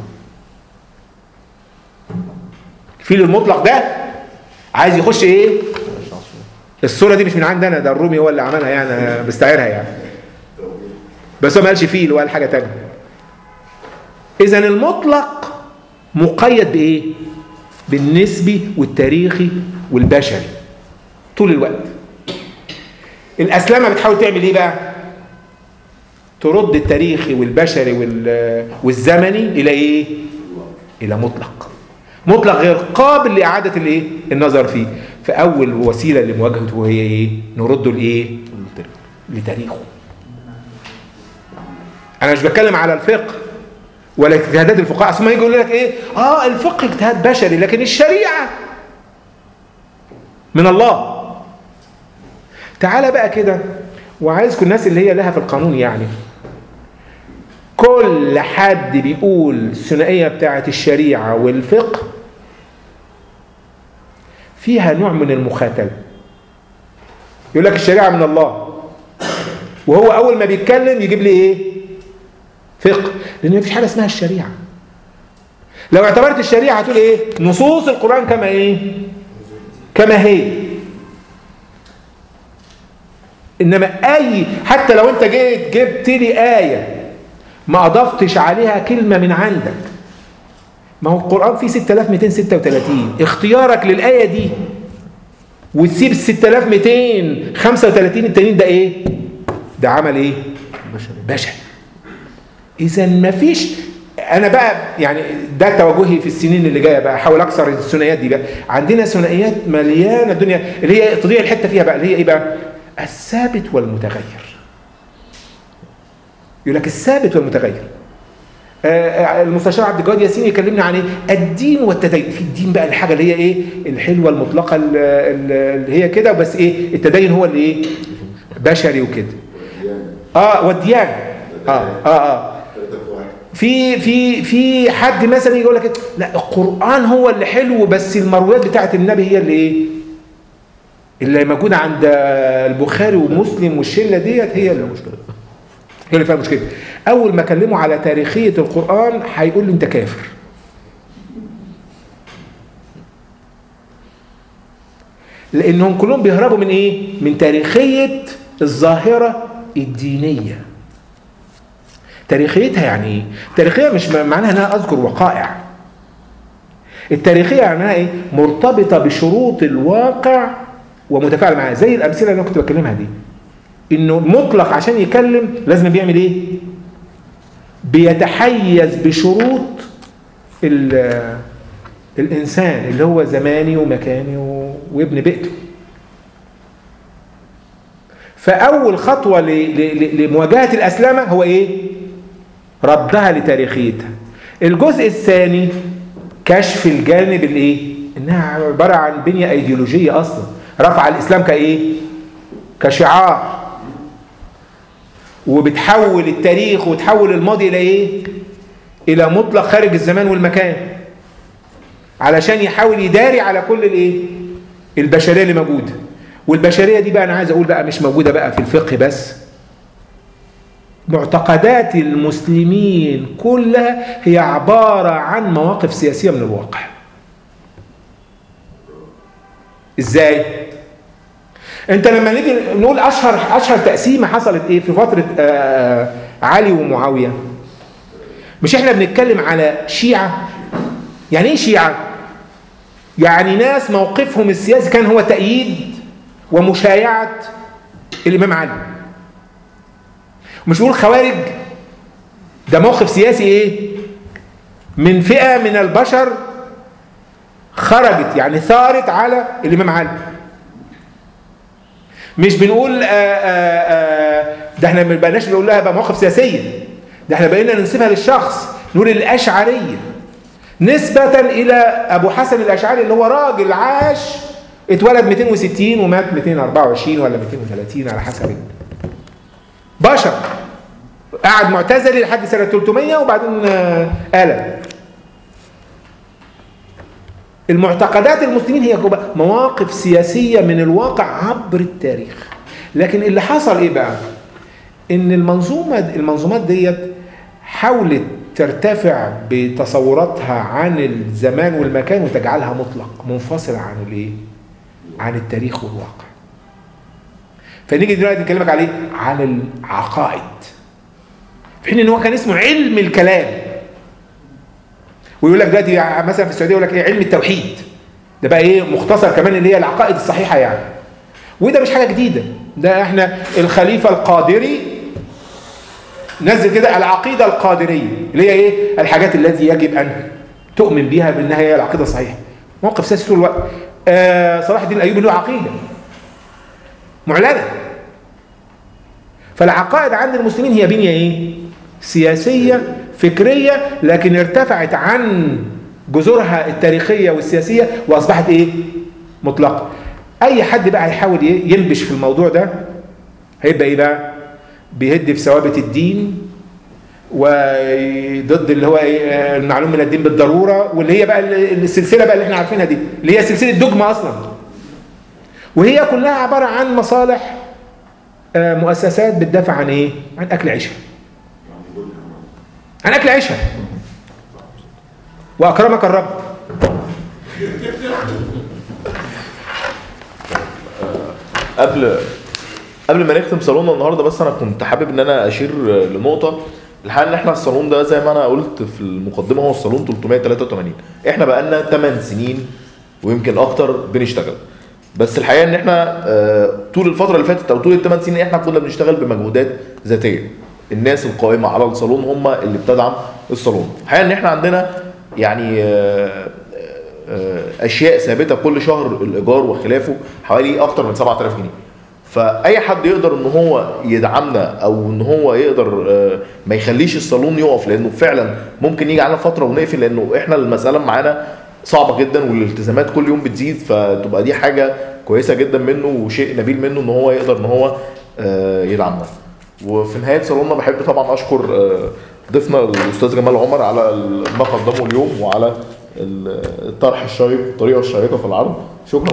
الفيل المطلق ده عايز يخش ايه الصورة دي مش من عندي انا ده الرومي هو اللي عملها يعني أنا بستعيرها يعني بس هو ما قالش فيل وقال حاجة تانية اذا المطلق مقيد بايه بالنسبي والتاريخي والبشري طول الوقت الأسلامة بتحاول تعمل إيه بقى؟ ترد التاريخي والبشري وال- والزمني إلى إيه؟ إلى مطلق مطلق غير قابل لإعادة الإيه؟ النظر فيه فأول وسيلة لمواجهته هي إيه؟ نرده لإيه؟ لتاريخه أنا مش بتكلم على الفقه ولا اجتهادات الفقهاء اصل ما يجي يقول لك ايه اه الفقه اجتهاد بشري لكن الشريعه من الله تعالى بقى كده وعايزكم الناس اللي هي لها في القانون يعني كل حد بيقول الثنائية بتاعة الشريعة والفقه فيها نوع من المخاتلة يقول لك الشريعة من الله وهو أول ما بيتكلم يجيب لي إيه فقه لأن مفيش حاجة اسمها الشريعة لو اعتبرت الشريعة هتقول إيه نصوص القرآن كما إيه كما هي إنما أي حتى لو أنت جيت جبت لي آية ما أضفتش عليها كلمة من عندك ما هو القرآن فيه 6236 اختيارك للآية دي وتسيب ال 6235 التانيين ده ايه؟ ده عمل ايه؟ بشري بشري اذا ما فيش انا بقى يعني ده توجهي في السنين اللي جايه بقى احاول اكسر الثنائيات دي بقى عندنا ثنائيات مليانه الدنيا اللي هي تضيع الحته فيها بقى اللي هي ايه بقى؟ الثابت والمتغير يقول لك الثابت والمتغير آه، المستشار عبد الجواد ياسين يكلمنا عن ايه؟ الدين والتدين في الدين بقى الحاجه اللي هي ايه؟ الحلوه المطلقه ال- ال- اللي هي كده بس ايه؟ التدين هو اللي ايه؟ بشري وكده اه والديانه اه اه اه في في في حد مثلا يقول لك لا القران هو اللي حلو بس المرويات بتاعت النبي هي اللي ايه؟ اللي موجوده عند البخاري ومسلم والشله ديت هي اللي مشكله هي اللي فيها مشكله اول ما اكلمه على تاريخيه القران هيقول لي انت كافر لانهم كلهم بيهربوا من ايه من تاريخيه الظاهره الدينيه تاريخيتها يعني ايه تاريخيه مش معناها ان انا اذكر وقائع التاريخيه معناها ايه مرتبطه بشروط الواقع ومتفاعل معاه زي الامثله اللي انا كنت بكلمها دي انه المطلق عشان يكلم لازم بيعمل ايه بيتحيز بشروط ال- الانسان اللي هو زماني ومكاني و- وابن بيئته فاول خطوه ل- ل- ل- لمواجهه الاسلامه هو ايه ردها لتاريخيتها الجزء الثاني كشف الجانب الايه انها عباره عن بنيه ايديولوجيه اصلا رفع الاسلام كايه كشعار وبتحول التاريخ وتحول الماضي الى ايه الى مطلق خارج الزمان والمكان علشان يحاول يداري على كل الايه البشريه اللي موجوده والبشريه دي بقى انا عايز اقول بقى مش موجوده بقى في الفقه بس معتقدات المسلمين كلها هي عباره عن مواقف سياسيه من الواقع ازاي انت لما نيجي نقول اشهر اشهر تقسيمه حصلت ايه في فتره آه علي ومعاويه مش احنا بنتكلم على شيعه يعني ايه شيعه يعني ناس موقفهم السياسي كان هو تأييد ومشايعة الإمام علي مش بقول خوارج ده موقف سياسي ايه من فئة من البشر خرجت يعني ثارت على الإمام علي مش بنقول آآ آآ ده احنا ما بقناش بنقول لها بقى مواقف سياسيه ده احنا بقينا ننسبها للشخص نقول الاشعريه نسبة إلى أبو حسن الأشعري اللي هو راجل عاش اتولد 260 ومات 224 ولا 230 على حسب بشر قعد معتزلي لحد سنة 300 وبعدين آه، قلب المعتقدات المسلمين هي كوبا- مواقف سياسية من الواقع عبر التاريخ لكن اللي حصل ايه بقى ان المنظومة المنظومات ديت حاولت ترتفع بتصوراتها عن الزمان والمكان وتجعلها مطلق منفصل عن الايه عن التاريخ والواقع فنيجي دلوقتي نكلمك عليه عن العقائد في حين ان هو كان اسمه علم الكلام ويقول لك دلوقتي مثلا في السعوديه يقول لك ايه علم التوحيد ده بقى ايه مختصر كمان اللي هي العقائد الصحيحه يعني وده مش حاجه جديده ده احنا الخليفه القادري نزل كده العقيده القادريه اللي هي ايه الحاجات التي يجب ان تؤمن بها بانها هي العقيده الصحيحه موقف سياسي طول الوقت آه صلاح الدين الايوبي له عقيده معلنه فالعقائد عند المسلمين هي بنيه ايه سياسيه فكريه لكن ارتفعت عن جذورها التاريخيه والسياسيه واصبحت ايه مطلقه اي حد بقى هيحاول ي- ينبش في الموضوع ده هيبقى ايه بقى بيهد في ثوابت الدين وضد اللي هو ايه آه، المعلوم من الدين بالضروره واللي هي بقى ال- السلسله بقى اللي احنا عارفينها دي اللي هي سلسله دogma اصلا وهي كلها عباره عن مصالح آه، مؤسسات بتدافع عن ايه عن اكل عيشها عن اكل عيشها واكرمك الرب قبل قبل ما نختم صالوننا النهارده بس انا كنت حابب ان انا اشير لنقطه الحقيقه ان احنا الصالون ده زي ما انا قلت في المقدمه هو الصالون 383 احنا بقالنا 8 سنين ويمكن اكتر بنشتغل بس الحقيقه ان احنا آه، طول الفتره اللي فاتت او طول الثمان سنين احنا كنا بنشتغل بمجهودات ذاتيه الناس القائمه على الصالون هم اللي بتدعم الصالون الحقيقه ان احنا عندنا يعني آه، آه، اشياء ثابته كل شهر الايجار وخلافه حوالي اكتر من 7000 جنيه فاي حد يقدر ان هو يدعمنا او ان هو يقدر آه، ما يخليش الصالون يقف لانه فعلا ممكن يجي علينا فتره ونقفل لانه احنا المساله معانا صعبه جدا والالتزامات كل يوم بتزيد فتبقى دي حاجه كويسه جدا منه وشيء نبيل منه ان هو يقدر ان هو آه، يدعمنا وفي نهايه صالوننا بحب طبعا اشكر آه، ضيفنا الاستاذ جمال عمر على ما قدمه اليوم وعلى الطرح الشيق الطريقه الشيقه في العرض شكرا